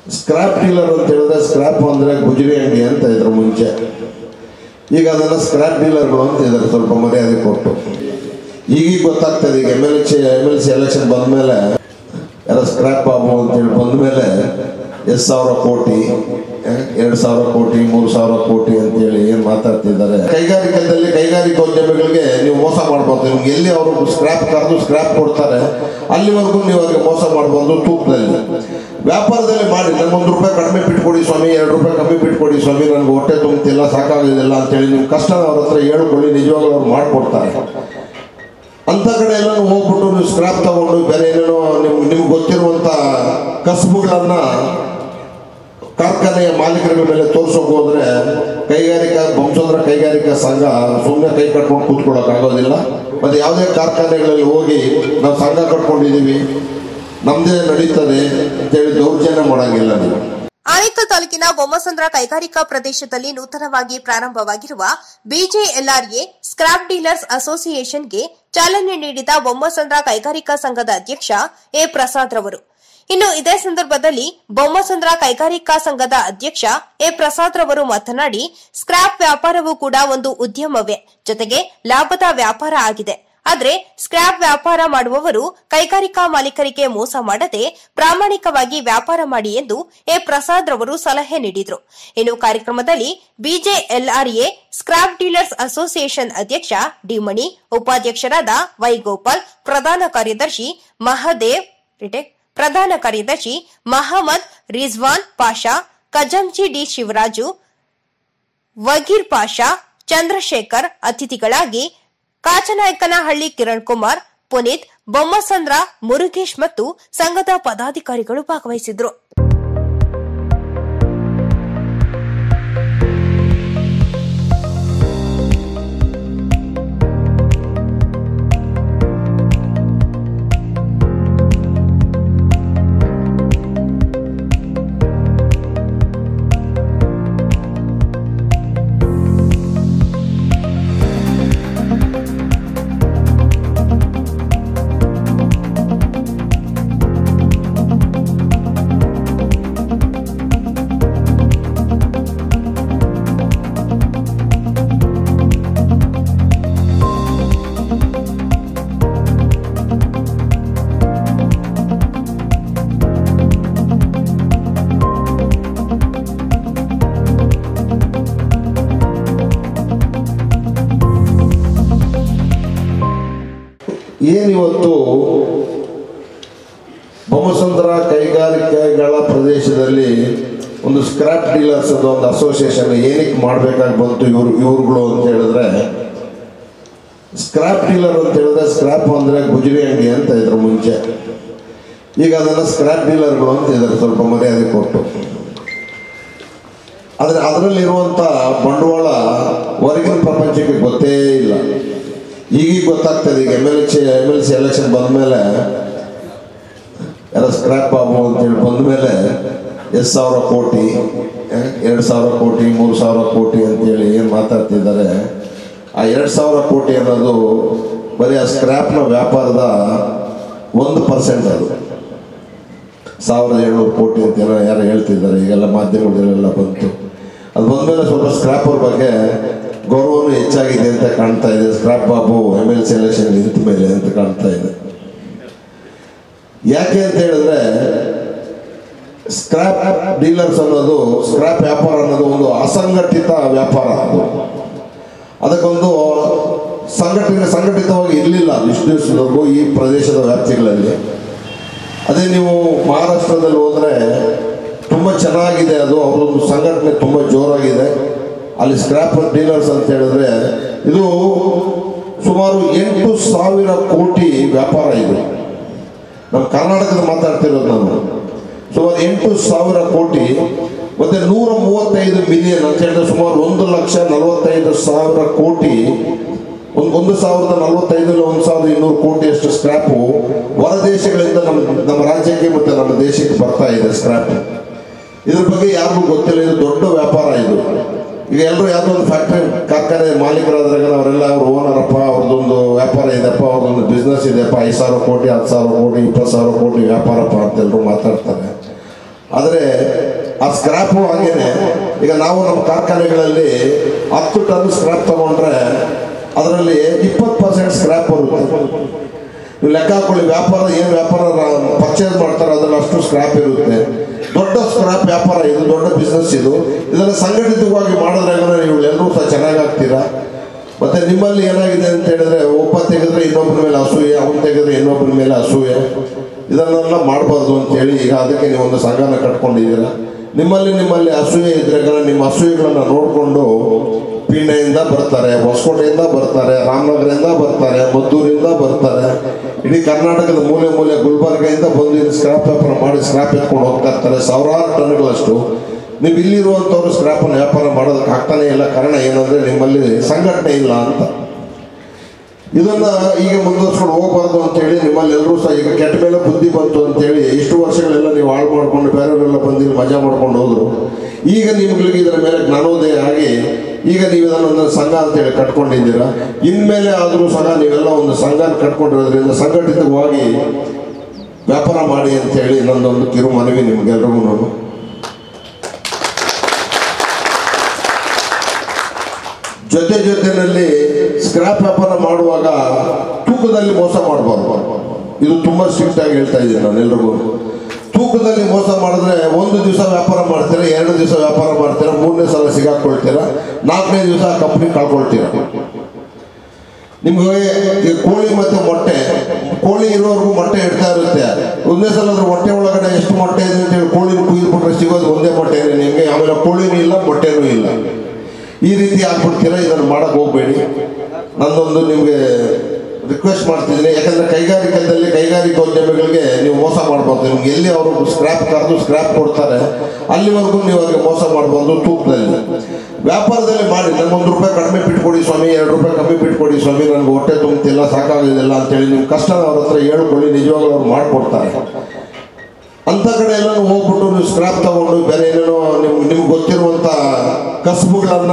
scrap dealer ಅಂತ ಹೇಳಿದ್ರೆ scrap ಅಂದರೆ ಗುಜರಿ ಅಂಗಡಿ ಅಂತ ಇದ್ರು ಮುಂಚೆ ಈಗ ಅದನ್ನು ಸ್ಕ್ರಾಪ್ ಡೀಲರ್ಗಳು ಅಂತ ಇದ್ದಾರೆ ಸ್ವಲ್ಪ ಮರ್ಯಾದೆ ಕೊಟ್ಟು ಈಗೀಗ ಗೊತ್ತಾಗ್ತದೆ ಈಗ M L C M L C election ಬಂದಮೇಲೆ ಎಲ್ಲ ಸ್ಕ್ರಾಪ್ ಬಾಬು ಅಂತೇಳಿ ಬಂದಮೇಲೆ ಎಷ್ಟು ಸಾವಿರ ಕೋಟಿ ಎರಡು ಸಾವಿರ ಕೋಟಿ ಮೂರು ಸಾವಿರ ಕೋಟಿ ಅಂತೇಳಿ ಏನು ಮಾತಾಡ್ತಿದ್ದಾರೆ ಕೈಗಾರಿಕೆದಲ್ಲಿ ಕೈಗಾರಿಕೋದ್ಯಮಿಗಳಿಗೆ ನೀವು ಮೋಸ ಮಾಡ್ಬಾರ್ದು ನಿಮ್ಗೆ ಎಲ್ಲಿ ಅವರು ಸ್ಕ್ರಾಪ್ ಕರೆದು ಸ್ಕ್ರಾಪ್ ಕೊಡ್ತಾರೆ ಅಲ್ಲಿವರೆಗೂ ನೀವು ಅವ್ರಿಗೆ ಮೋಸ ಮಾಡ್ಬಾರ್ದು ತೂಕದಲ್ಲಿ ವ್ಯಾಪಾರದಲ್ಲಿ ಮಾಡಿ ನಂಗೆ ಒಂದು ರೂಪಾಯಿ ಕಡಿಮೆ ಬಿಟ್ಕೊಡಿ ಸ್ವಾಮಿ ಎರಡು ರೂಪಾಯಿ ಕಮ್ಮಿ ಬಿಟ್ಕೊಡಿ ಸ್ವಾಮಿ ನನಗೆ ಹೊಟ್ಟೆ ತುಂಬುತ್ತಿಲ್ಲ ಸಾಕಾಗೋದಿಲ್ಲ ಅಂತೇಳಿ ನಿಮ್ಮ ಕಷ್ಟನ ಅವ್ರ ಹತ್ರ ಹೇಳ್ಕೊಳ್ಳಿ ನಿಜವಾಗ್ಲೂ ಅವ್ರು ಮಾಡಿಕೊಡ್ತಾರೆ ಅಂಥ ಕಡೆ ಎಲ್ಲ ಹೋಗ್ಬಿಟ್ಟು ನೀವು ಸ್ಕ್ರಾಪ್ ತಗೊಂಡು ಬೇರೆ ಏನೇನೋ ನಿಮ್ಗೆ ನಿಮ್ಗೆ ಗೊತ್ತಿರುವಂಥ ಕಸಬುಗಳನ್ನ ಕಾರ್ಖಾನೆಯ ಮಾಲೀಕರ ಮೇಲೆ ತೋರ್ಸೋಕೆ ಹೋದ್ರೆ ಕೈಗಾರಿಕಾ ಬಂಸೋದ್ರ ಕೈಗಾರಿಕಾ ಸಂಘ ಸುಮ್ಮನೆ ಕೈ ಕಟ್ಕೊಂಡು ಕೂತ್ಕೊಳ್ಳೋಕೆ ಆಗೋದಿಲ್ಲ ಮತ್ತೆ ಯಾವುದೇ ಕಾರ್ಖಾನೆಗಳಲ್ಲಿ ಹೋಗಿ ನಾವು ಸಂಘ ಕಟ್ಕೊಂಡಿದ್ದೀವಿ ನಮ್ಮದೇ ನಡೀತದೆ ಅಂತೇಳಿ ದೌರ್ಜನ್ಯ ಮಾಡೋಂಗಿಲ್ಲ ನೀವು ಆನೇಕಲ್ ತಾಲೂಕಿನ ಬೊಮ್ಮಸಂದ್ರ ಕೈಗಾರಿಕಾ ಪ್ರದೇಶದಲ್ಲಿ ನೂತನವಾಗಿ ಪ್ರಾರಂಭವಾಗಿರುವ ಬಿಜೆಎಲ್ಆರ್ಎ ಸ್ಕ್ರಾಪ್ ಡೀಲರ್ಸ್ ಅಸೋಸಿಯೇಷನ್ಗೆ ಚಾಲನೆ ನೀಡಿದ ಬೊಮ್ಮಸಂದ್ರ ಕೈಗಾರಿಕಾ ಸಂಘದ ಅಧ್ಯಕ್ಷ ಎ ಪ್ರಸಾದ್ ರವರು ಇನ್ನು ಇದೇ ಸಂದರ್ಭದಲ್ಲಿ ಬೊಮ್ಮಸಂದ್ರ ಕೈಗಾರಿಕಾ ಸಂಘದ ಅಧ್ಯಕ್ಷ ಎ ಪ್ರಸಾದ್ ರವರು ಮಾತನಾಡಿ ಸ್ಕ್ರಾಪ್ ವ್ಯಾಪಾರವೂ ಕೂಡ ಒಂದು ಉದ್ಯಮವೇ ಜೊತೆಗೆ ಲಾಭದ ವ್ಯಾಪಾರ ಆಗಿದೆ ಆದ್ರೆ ಸ್ಕ್ರಾಪ್ ವ್ಯಾಪಾರ ಮಾಡುವವರು ಕೈಗಾರಿಕಾ ಮಾಲೀಕರಿಗೆ ಮೋಸ ಮಾಡದೆ ಪ್ರಾಮಾಣಿಕವಾಗಿ ವ್ಯಾಪಾರ ಮಾಡಿ ಎಂದು ಎ ಪ್ರಸಾದ್ ರವರು ಸಲಹೆ ನೀಡಿದರು ಇನ್ನು ಕಾರ್ಯಕ್ರಮದಲ್ಲಿ ಬಿಜೆಎಲ್ಆರ್ಎ ಸ್ಕ್ರಾಪ್ ಡೀಲರ್ಸ್ ಅಸೋಸಿಯೇಷನ್ ಅಧ್ಯಕ್ಷ ಡಿಮಣಿ ಉಪಾಧ್ಯಕ್ಷರಾದ ವೈಗೋಪಾಲ್ ಪ್ರಧಾನ ಕಾರ್ಯದರ್ಶಿ ಮಹದೇವ್ ರಿಟೆಕ್ ಪ್ರಧಾನ ಕಾರ್ಯದರ್ಶಿ ಮಹಮ್ಮದ್ ರಿಜ್ವಾನ್ ಪಾಷಾ ಕಜಂಜಿ ಡಿ ಶಿವರಾಜು ವಗೀರ್ ಪಾಷಾ ಚಂದ್ರಶೇಖರ್ ಅತಿಥಿಗಳಾಗಿ ಕಾಚನಾಯಕನಹಳ್ಳಿ ಕಿರಣ್ ಕುಮಾರ್ ಪುನೀತ್ ಬೊಮ್ಮಸಂದ್ರ ಮುರುಗೇಶ್ ಮತ್ತು ಸಂಘದ ಪದಾಧಿಕಾರಿಗಳು ಭಾಗವಹಿಸಿದ್ರು ಏನಿವತ್ತು ಬೊಮ್ಮಸಂದ್ರ ಕೈಗಾರಿಕೆಗಳ ಪ್ರದೇಶದಲ್ಲಿ ಒಂದು ಸ್ಕ್ರಾಪ್ ಡೀಲರ್ಸ್ ಅದು ಒಂದು ಅಸೋಸಿಯೇಷನ್ ಏನಕ್ಕೆ ಮಾಡಬೇಕಾಗಿ ಬಂತು ಇವರು ಇವ್ರುಗಳು ಅಂತ ಹೇಳಿದ್ರೆ ಸ್ಕ್ರಾಪ್ ಡೀಲರ್ ಅಂತ ಹೇಳಿದ್ರೆ ಸ್ಕ್ರಾಪ್ ಅಂದರೆ ಗುಜರಿ ಅಂಗಡಿ ಅಂತ ಇದ್ರು ಮುಂಚೆ ಈಗ ಅದನ್ನು ಸ್ಕ್ರಾಪ್ ಡೀಲರ್ಗಳು ಅಂತ ಇದ್ದಾರೆ ಸ್ವಲ್ಪ ಮರ್ಯಾದೆ ಕೊಟ್ಟು ಆದರೆ ಅದರಲ್ಲಿರುವಂಥ ಬಂಡವಾಳ ಹೊರಗಿನ ಪ್ರಪಂಚಕ್ಕೆ ಗೊತ್ತೇ ಇಲ್ಲ ಈಗೀಗ ಗೊತ್ತಾಗ್ತದೆ ಈಗ M L C M L C election ಬಂದಮೇಲೆ ಎಲ್ಲ ಸ್ಕ್ರಾಪ್ ಬಾಬು ಅಂತೇಳಿ ಬಂದಮೇಲೆ ಎಷ್ಟು ಸಾವಿರ ಕೋಟಿ ಎರಡು ಸಾವಿರ ಕೋಟಿ ಮೂರು ಸಾವಿರ ಕೋಟಿ ಅಂತೇಳಿ ಏನು ಮಾತಾಡ್ತಿದ್ದಾರೆ ಆ ಎರಡು ಸಾವಿರ ಕೋಟಿ ಅನ್ನೋದು ಬರೀ ಆ ಸ್ಕ್ರ್ಯಾಪ್ನ ವ್ಯಾಪಾರದ ಒಂದು ಪರ್ಸೆಂಟ್ ಅದು ಸಾವಿರದ ಏಳ್ನೂರು ಕೋಟಿ ಅಂತ ಏನೋ ಯಾರು ಹೇಳ್ತಿದ್ದಾರೆ ಈಗೆಲ್ಲ ಮಾಧ್ಯಮಗಳಲ್ಲೆಲ್ಲ ಬಂತು ಅದು ಬಂದಮೇಲೆ ಸ್ವಲ್ಪ ಸ್ಕ್ರಾಪರ್ ಬಗ್ಗೆ ಗೌರವನೂ ಹೆಚ್ಚಾಗಿದೆ ಅಂತ ಕಾಣ್ತಾ ಇದೆ scrap Babu M L C election ನಿಂತ ಮೇಲೆ ಅಂತ ಕಾಣ್ತಾ ಇದೆ ಯಾಕೆ ಅಂತ ಹೇಳಿದ್ರೆ ಸ್ಕ್ರಾಪ್ ಡೀಲರ್ಸ್ ಅನ್ನೋದು ಸ್ಕ್ರಾಪ್ ವ್ಯಾಪಾರ ಅನ್ನೋದು ಒಂದು ಅಸಂಘಟಿತ ವ್ಯಾಪಾರ ಅದು ಅದಕ್ಕೊಂದು ಸಂಘಟನೆ ಸಂಘಟಿತವಾಗಿ ಇರಲಿಲ್ಲ ಇಷ್ಟು ದಿವಸದವರೆಗೂ ಈ ಪ್ರದೇಶದ ವ್ಯಾಪ್ತಿಗಳಲ್ಲಿ ಅದೇ ನೀವು ಮಹಾರಾಷ್ಟ್ರದಲ್ಲಿ ಹೋದರೆ ತುಂಬ ಚೆನ್ನಾಗಿದೆ ಅದು ಅವ್ರದ್ದು ಸಂಘಟನೆ ತುಂಬ ಜೋರಾಗಿದೆ ಅಲ್ಲಿ ಸ್ಕ್ರಾಪ್ ಡೀಲರ್ಸ್ ಅಂತ ಹೇಳಿದ್ರೆ ಇದು ಸುಮಾರು ಎಂಟು ಸಾವಿರ ಕೋಟಿ ವ್ಯಾಪಾರ ಇದು ನಮ್ಮ ಕರ್ನಾಟಕದ ಮಾತಾಡ್ತಿರೋದು ನಾನು ಸುಮಾರು ಎಂಟು ಸಾವಿರ ಕೋಟಿ ಮತ್ತೆ ನೂರ ಮೂವತ್ತೈದು ಮಿಲಿಯನ್ ಅಂತ ಹೇಳಿದ್ರೆ ಸುಮಾರು ಒಂದು ಲಕ್ಷ ನಲವತ್ತೈದು ಸಾವಿರ ಕೋಟಿ ಒಂದು ಒಂದು ಸಾವಿರದ ನಲವತ್ತೈದರಲ್ಲಿ ಒಂದು ಸಾವಿರದ ಇನ್ನೂರು ಕೋಟಿಯಷ್ಟು ಸ್ಕ್ರ್ಯಾಪು ಹೊರ ದೇಶಗಳಿಂದ ನಮ್ಮ ನಮ್ಮ ರಾಜ್ಯಕ್ಕೆ ಮತ್ತು ನಮ್ಮ ದೇಶಕ್ಕೆ ಬರ್ತಾ ಇದೆ ಸ್ಕ್ರ್ಯಾಪ್ ಇದ್ರ ಬಗ್ಗೆ ಯಾರಿಗೂ ಗೊತ್ತಿಲ್ಲ ಇದು ದೊಡ್ಡ ವ್ಯಾಪಾರ ಇದು ಈಗ ಎಲ್ಲರೂ ಯಾವುದೋ ಒಂದು ಫ್ಯಾಕ್ಟ್ರಿ ಕಾರ್ಖಾನೆ ಮಾಲೀಕರಾದ್ರಾಗ ಅವರೆಲ್ಲ ಅವ್ರ ಓನರಪ್ಪ ಅವ್ರದ್ದೊಂದು ವ್ಯಾಪಾರ ಇದೆಪ್ಪ ಅವ್ರದ್ದೊಂದು ಬಿಸ್ನೆಸ್ ಇದೆಯಪ್ಪ ಐದು ಸಾವಿರ ಕೋಟಿ ಹತ್ತು ಸಾವಿರ ಕೋಟಿ ಇಪ್ಪತ್ತು ಸಾವಿರ ಕೋಟಿ ವ್ಯಾಪಾರಪ್ಪ ಅಂತ ಎಲ್ಲರೂ ಮಾತಾಡ್ತಾರೆ ಆದರೆ ಆ ಸ್ಕ್ರ್ಯಾಪು ಹಾಗೇನೆ ಈಗ ನಾವು ನಮ್ಮ ಕಾರ್ಖಾನೆಗಳಲ್ಲಿ ಹತ್ತು ಟನ್ ಸ್ಕ್ರ್ಯಾಪ್ ತಗೊಂಡ್ರೆ ಅದರಲ್ಲಿ ಇಪ್ಪತ್ತು ಪರ್ಸೆಂಟ್ ಸ್ಕ್ರ್ಯಾಪ್ ಬರುತ್ತೆ ನೀವು ಲೆಕ್ಕ ಹಾಕೊಳ್ಳಿ ವ್ಯಾಪಾರ ಏನು ವ್ಯಾಪಾರ ಪರ್ಚೇಸ್ ಮಾಡ್ತಾರೆ ಅದ್ರಲ್ಲಿ ಅಷ್ಟು ಸ್ಕ್ರ್ಯಾಪ್ ಇರುತ್ತೆ ದೊಡ್ಡ ಸ್ಕ್ರ್ಯಾಪ್ ವ್ಯಾಪಾರ ಇದು ದೊಡ್ಡ ಬಿಸ್ನೆಸ್ ಇದು ಇದನ್ನು ಸಂಘಟಿತವಾಗಿ ಮಾಡಿದ್ರೆ ನೀವು ಎಲ್ಲರೂ ಸಹ ಚೆನ್ನಾಗಾಗ್ತೀರಾ ಮತ್ತೆ ನಿಮ್ಮಲ್ಲಿ ಏನಾಗಿದೆ ಅಂತ ಹೇಳಿದ್ರೆ ಒಬ್ಬ ತೆಗೆದ್ರೆ ಇನ್ನೊಬ್ಬರ ಮೇಲೆ ಅಸೂಯೆ ಅವನು ತೆಗೆದ್ರೆ ಇನ್ನೊಬ್ಬರ ಮೇಲೆ ಅಸೂಯೆ ಇದನ್ನೆಲ್ಲ ಮಾಡಬಾರ್ದು ಅಂತೇಳಿ ಈಗ ಅದಕ್ಕೆ ನೀವು ಒಂದು ಸಂಘನ ಕಟ್ಕೊಂಡಿದ್ದೀರಾ ನಿಮ್ಮಲ್ಲಿ ನಿಮ್ಮಲ್ಲಿ ಅಸೂಯೆ ಇದ್ರೆ ಕಣ ನಿಮ್ಮ ಅಸೂಯೆಗಳನ್ನ ನೋಡಿಕೊಂಡು ಪೀಣ್ಯದಿಂದ ಬರ್ತಾರೆ ಹೊಸಕೋಟೆಯಿಂದ ಬರ್ತಾರೆ ರಾಮನಗರದಿಂದ ಬರ್ತಾರೆ ಮದ್ದೂರಿಂದ ಬರ್ತಾರೆ ಇಡೀ ಕರ್ನಾಟಕದ ಮೂಲೆ ಮೂಲೆ ಗುಲ್ಬರ್ಗದಿಂದ ಬಂದು ಇಲ್ಲಿ ಸ್ಕ್ರಾಪ್ ಪೇಪರ್ ಮಾಡಿ ಸ್ಕ್ರಾಪ್ ಎತ್ಕೊಂಡು ಹೋಗ್ತಾ ಇರ್ತಾರೆ ಸಾವಿರಾರು ಟನ್ಗಳಷ್ಟು ನೀವು ಇಲ್ಲಿರುವಂಥವ್ರು ಸ್ಕ್ರಾಪನ್ನು ವ್ಯಾಪಾರ ಮಾಡೋದಕ್ಕೆ ಆಗ್ತಾನೆ ಇಲ್ಲ ಕಾರಣ ಏನಂದ್ರೆ ನಿಮ್ಮಲ್ಲಿ ಸಂಘಟನೆ ಇಲ್ಲ ಅಂತ ಇದನ್ನ ಈಗ ಮುಂದುವರ್ಸ್ಕೊಂಡು ಹೋಗ್ಬಾರ್ದು ಅಂತೇಳಿ ನಿಮ್ಮಲ್ಲಿ ಎಲ್ಲರೂ ಸಹ ಈಗ ಕೆಟ್ಟ ಮೇಲೆ ಬುದ್ಧಿ ಬಂತು ಅಂತೇಳಿ ಇಷ್ಟು ವರ್ಷಗಳೆಲ್ಲ ನೀವು ಹಾಳು ಮಾಡ್ಕೊಂಡು ಬೇರೆಯವರೆಲ್ಲ ಬಂದು ಇಲ್ಲಿ ಮಜಾ ಮಾಡ್ಕೊಂಡು ಹೋದ್ರು ಈಗ ನಿಮ್ಗಳಿಗೆ ಇದರ ಮೇಲೆ ಜ್ಞಾನೋದಯ ಆಗಿ ಈಗ ನೀವು ಇದನ್ನು ಒಂದು ಸಂಘ ಅಂತೇಳಿ ಕಟ್ಕೊಂಡಿದ್ದೀರಾ ಇನ್ಮೇಲೆ ಆದರೂ ಸಹ ನೀವೆಲ್ಲ ಒಂದು ಸಂಘ ಕಟ್ಕೊಂಡಿರೋದ್ರಿಂದ ಸಂಘಟಿತವಾಗಿ ವ್ಯಾಪಾರ ಮಾಡಿ ಅಂತೇಳಿ ನನ್ನೊಂದು ಕಿರು ಮನವಿ ನಿಮ್ಗೆಲ್ರಿಗೂ ನಾನು ಜೊತೆ ಜೊತೆನಲ್ಲಿ ಸ್ಕ್ರಾಪ್ ವ್ಯಾಪಾರ ಮಾಡುವಾಗ ತೂಕದಲ್ಲಿ ಮೋಸ ಮಾಡಬಾರ್ದು ಇದು ತುಂಬಾ ಸ್ಟ್ರಿಕ್ಟ್ ಆಗಿ ಹೇಳ್ತಾ ಇದ್ದೀನಿ ನಾನು ಎಲ್ರಿಗೂ ತೂಕದಲ್ಲಿ ಮೋಸ ಮಾಡಿದ್ರೆ ಒಂದು ದಿವಸ ವ್ಯಾಪಾರ ಮಾಡ್ತೀರಾ ಎರಡು ದಿವಸ ವ್ಯಾಪಾರ ಮಾಡ್ತೀರಾ ಮೂರನೇ ಸಲ ಸಿಗಾಕೊಳ್ತೀರಾ ನಾಲ್ಕನೇ ದಿವಸ ಕಂಪ್ನಿ ಕಳ್ಕೊಳ್ತೀರಾ ನಿಮ್ಗೆ ಈ ಕೋಳಿ ಮತ್ತೆ ಮೊಟ್ಟೆ ಕೋಳಿ ಇರೋವರೆಗೂ ಮೊಟ್ಟೆ ಇಡ್ತಾ ಇರುತ್ತೆ ಒಂದೇ ಸಲ ಅದ್ರ ಹೊಟ್ಟೆ ಒಳಗಡೆ ಎಷ್ಟು ಮೊಟ್ಟೆ ಇದೆ ಅಂತ ಹೇಳಿ ಕೋಳಿನ ಕುಯ್ದುಬಿಟ್ರೆ ಸಿಗೋದು ಒಂದೇ ಮೊಟ್ಟೆ ಇದೆ ನಿಮಗೆ ಆಮೇಲೆ ಕೋಳಿನೂ ಇಲ್ಲ ಮೊಟ್ಟೆನೂ ಇಲ್ಲ ಈ ರೀತಿ ಆಗ್ಬಿಡ್ತೀರಾ ಇದನ್ನು ಮಾಡಕ್ ಹೋಗ್ಬೇಡಿ ನಂದೊಂದು ನಿಮಗೆ ರಿಕ್ವೆಸ್ಟ್ ಮಾಡ್ತಿದ್ದೀನಿ ಯಾಕಂದ್ರೆ ಕೈಗಾರಿಕೆದಲ್ಲಿ ಕೈಗಾರಿಕೋದ್ಯಮಿಗಳಿಗೆ ನೀವು ಮೋಸ ಮಾಡ್ಬಾರ್ದು ನಿಮ್ಗೆ ಎಲ್ಲಿ ಅವರು ಸ್ಕ್ರಾಪ್ ಕರೆದು ಸ್ಕ್ರಾಪ್ ಕೊಡ್ತಾರೆ ಅಲ್ಲಿವರೆಗೂ ನೀವು ಅವ್ರಿಗೆ ಮೋಸ ಮಾಡ್ಬಾರ್ದು ತೂಕದಲ್ಲಿ ವ್ಯಾಪಾರದಲ್ಲಿ ಮಾಡಿ ನಂಗೆ ಒಂದು ರೂಪಾಯಿ ಕಡಿಮೆ ಬಿಟ್ಕೊಡಿ ಸ್ವಾಮಿ ಎರಡು ರೂಪಾಯಿ ಕಮ್ಮಿ ಬಿಟ್ಕೊಡಿ ಸ್ವಾಮಿ ನನಗೆ ಹೊಟ್ಟೆ ತುಂಬ್ತಿಲ್ಲ ಸಾಕಾಗೋದಿಲ್ಲ ಅಂತೇಳಿ ನಿಮ್ಮ ಕಷ್ಟನ ಅವ್ರ ಹತ್ರ ಹೇಳ್ಕೊಳ್ಳಿ ನಿಜವಾಗ್ಲೂ ಅವ್ರು ಮಾಡಿಕೊಡ್ತಾರೆ ಅಂತ ಕಡೆ ಎಲ್ಲ ಹೋಗ್ಬಿಟ್ಟು ನೀವು ಸ್ಕ್ರಾಪ್ ತಗೊಂಡು ಬೇರೆ ಏನೇನೋ ನಿಮ್ಗೆ ನಿಮ್ಗೆ ಗೊತ್ತಿರುವಂಥ ಕಸಬುಗಳನ್ನ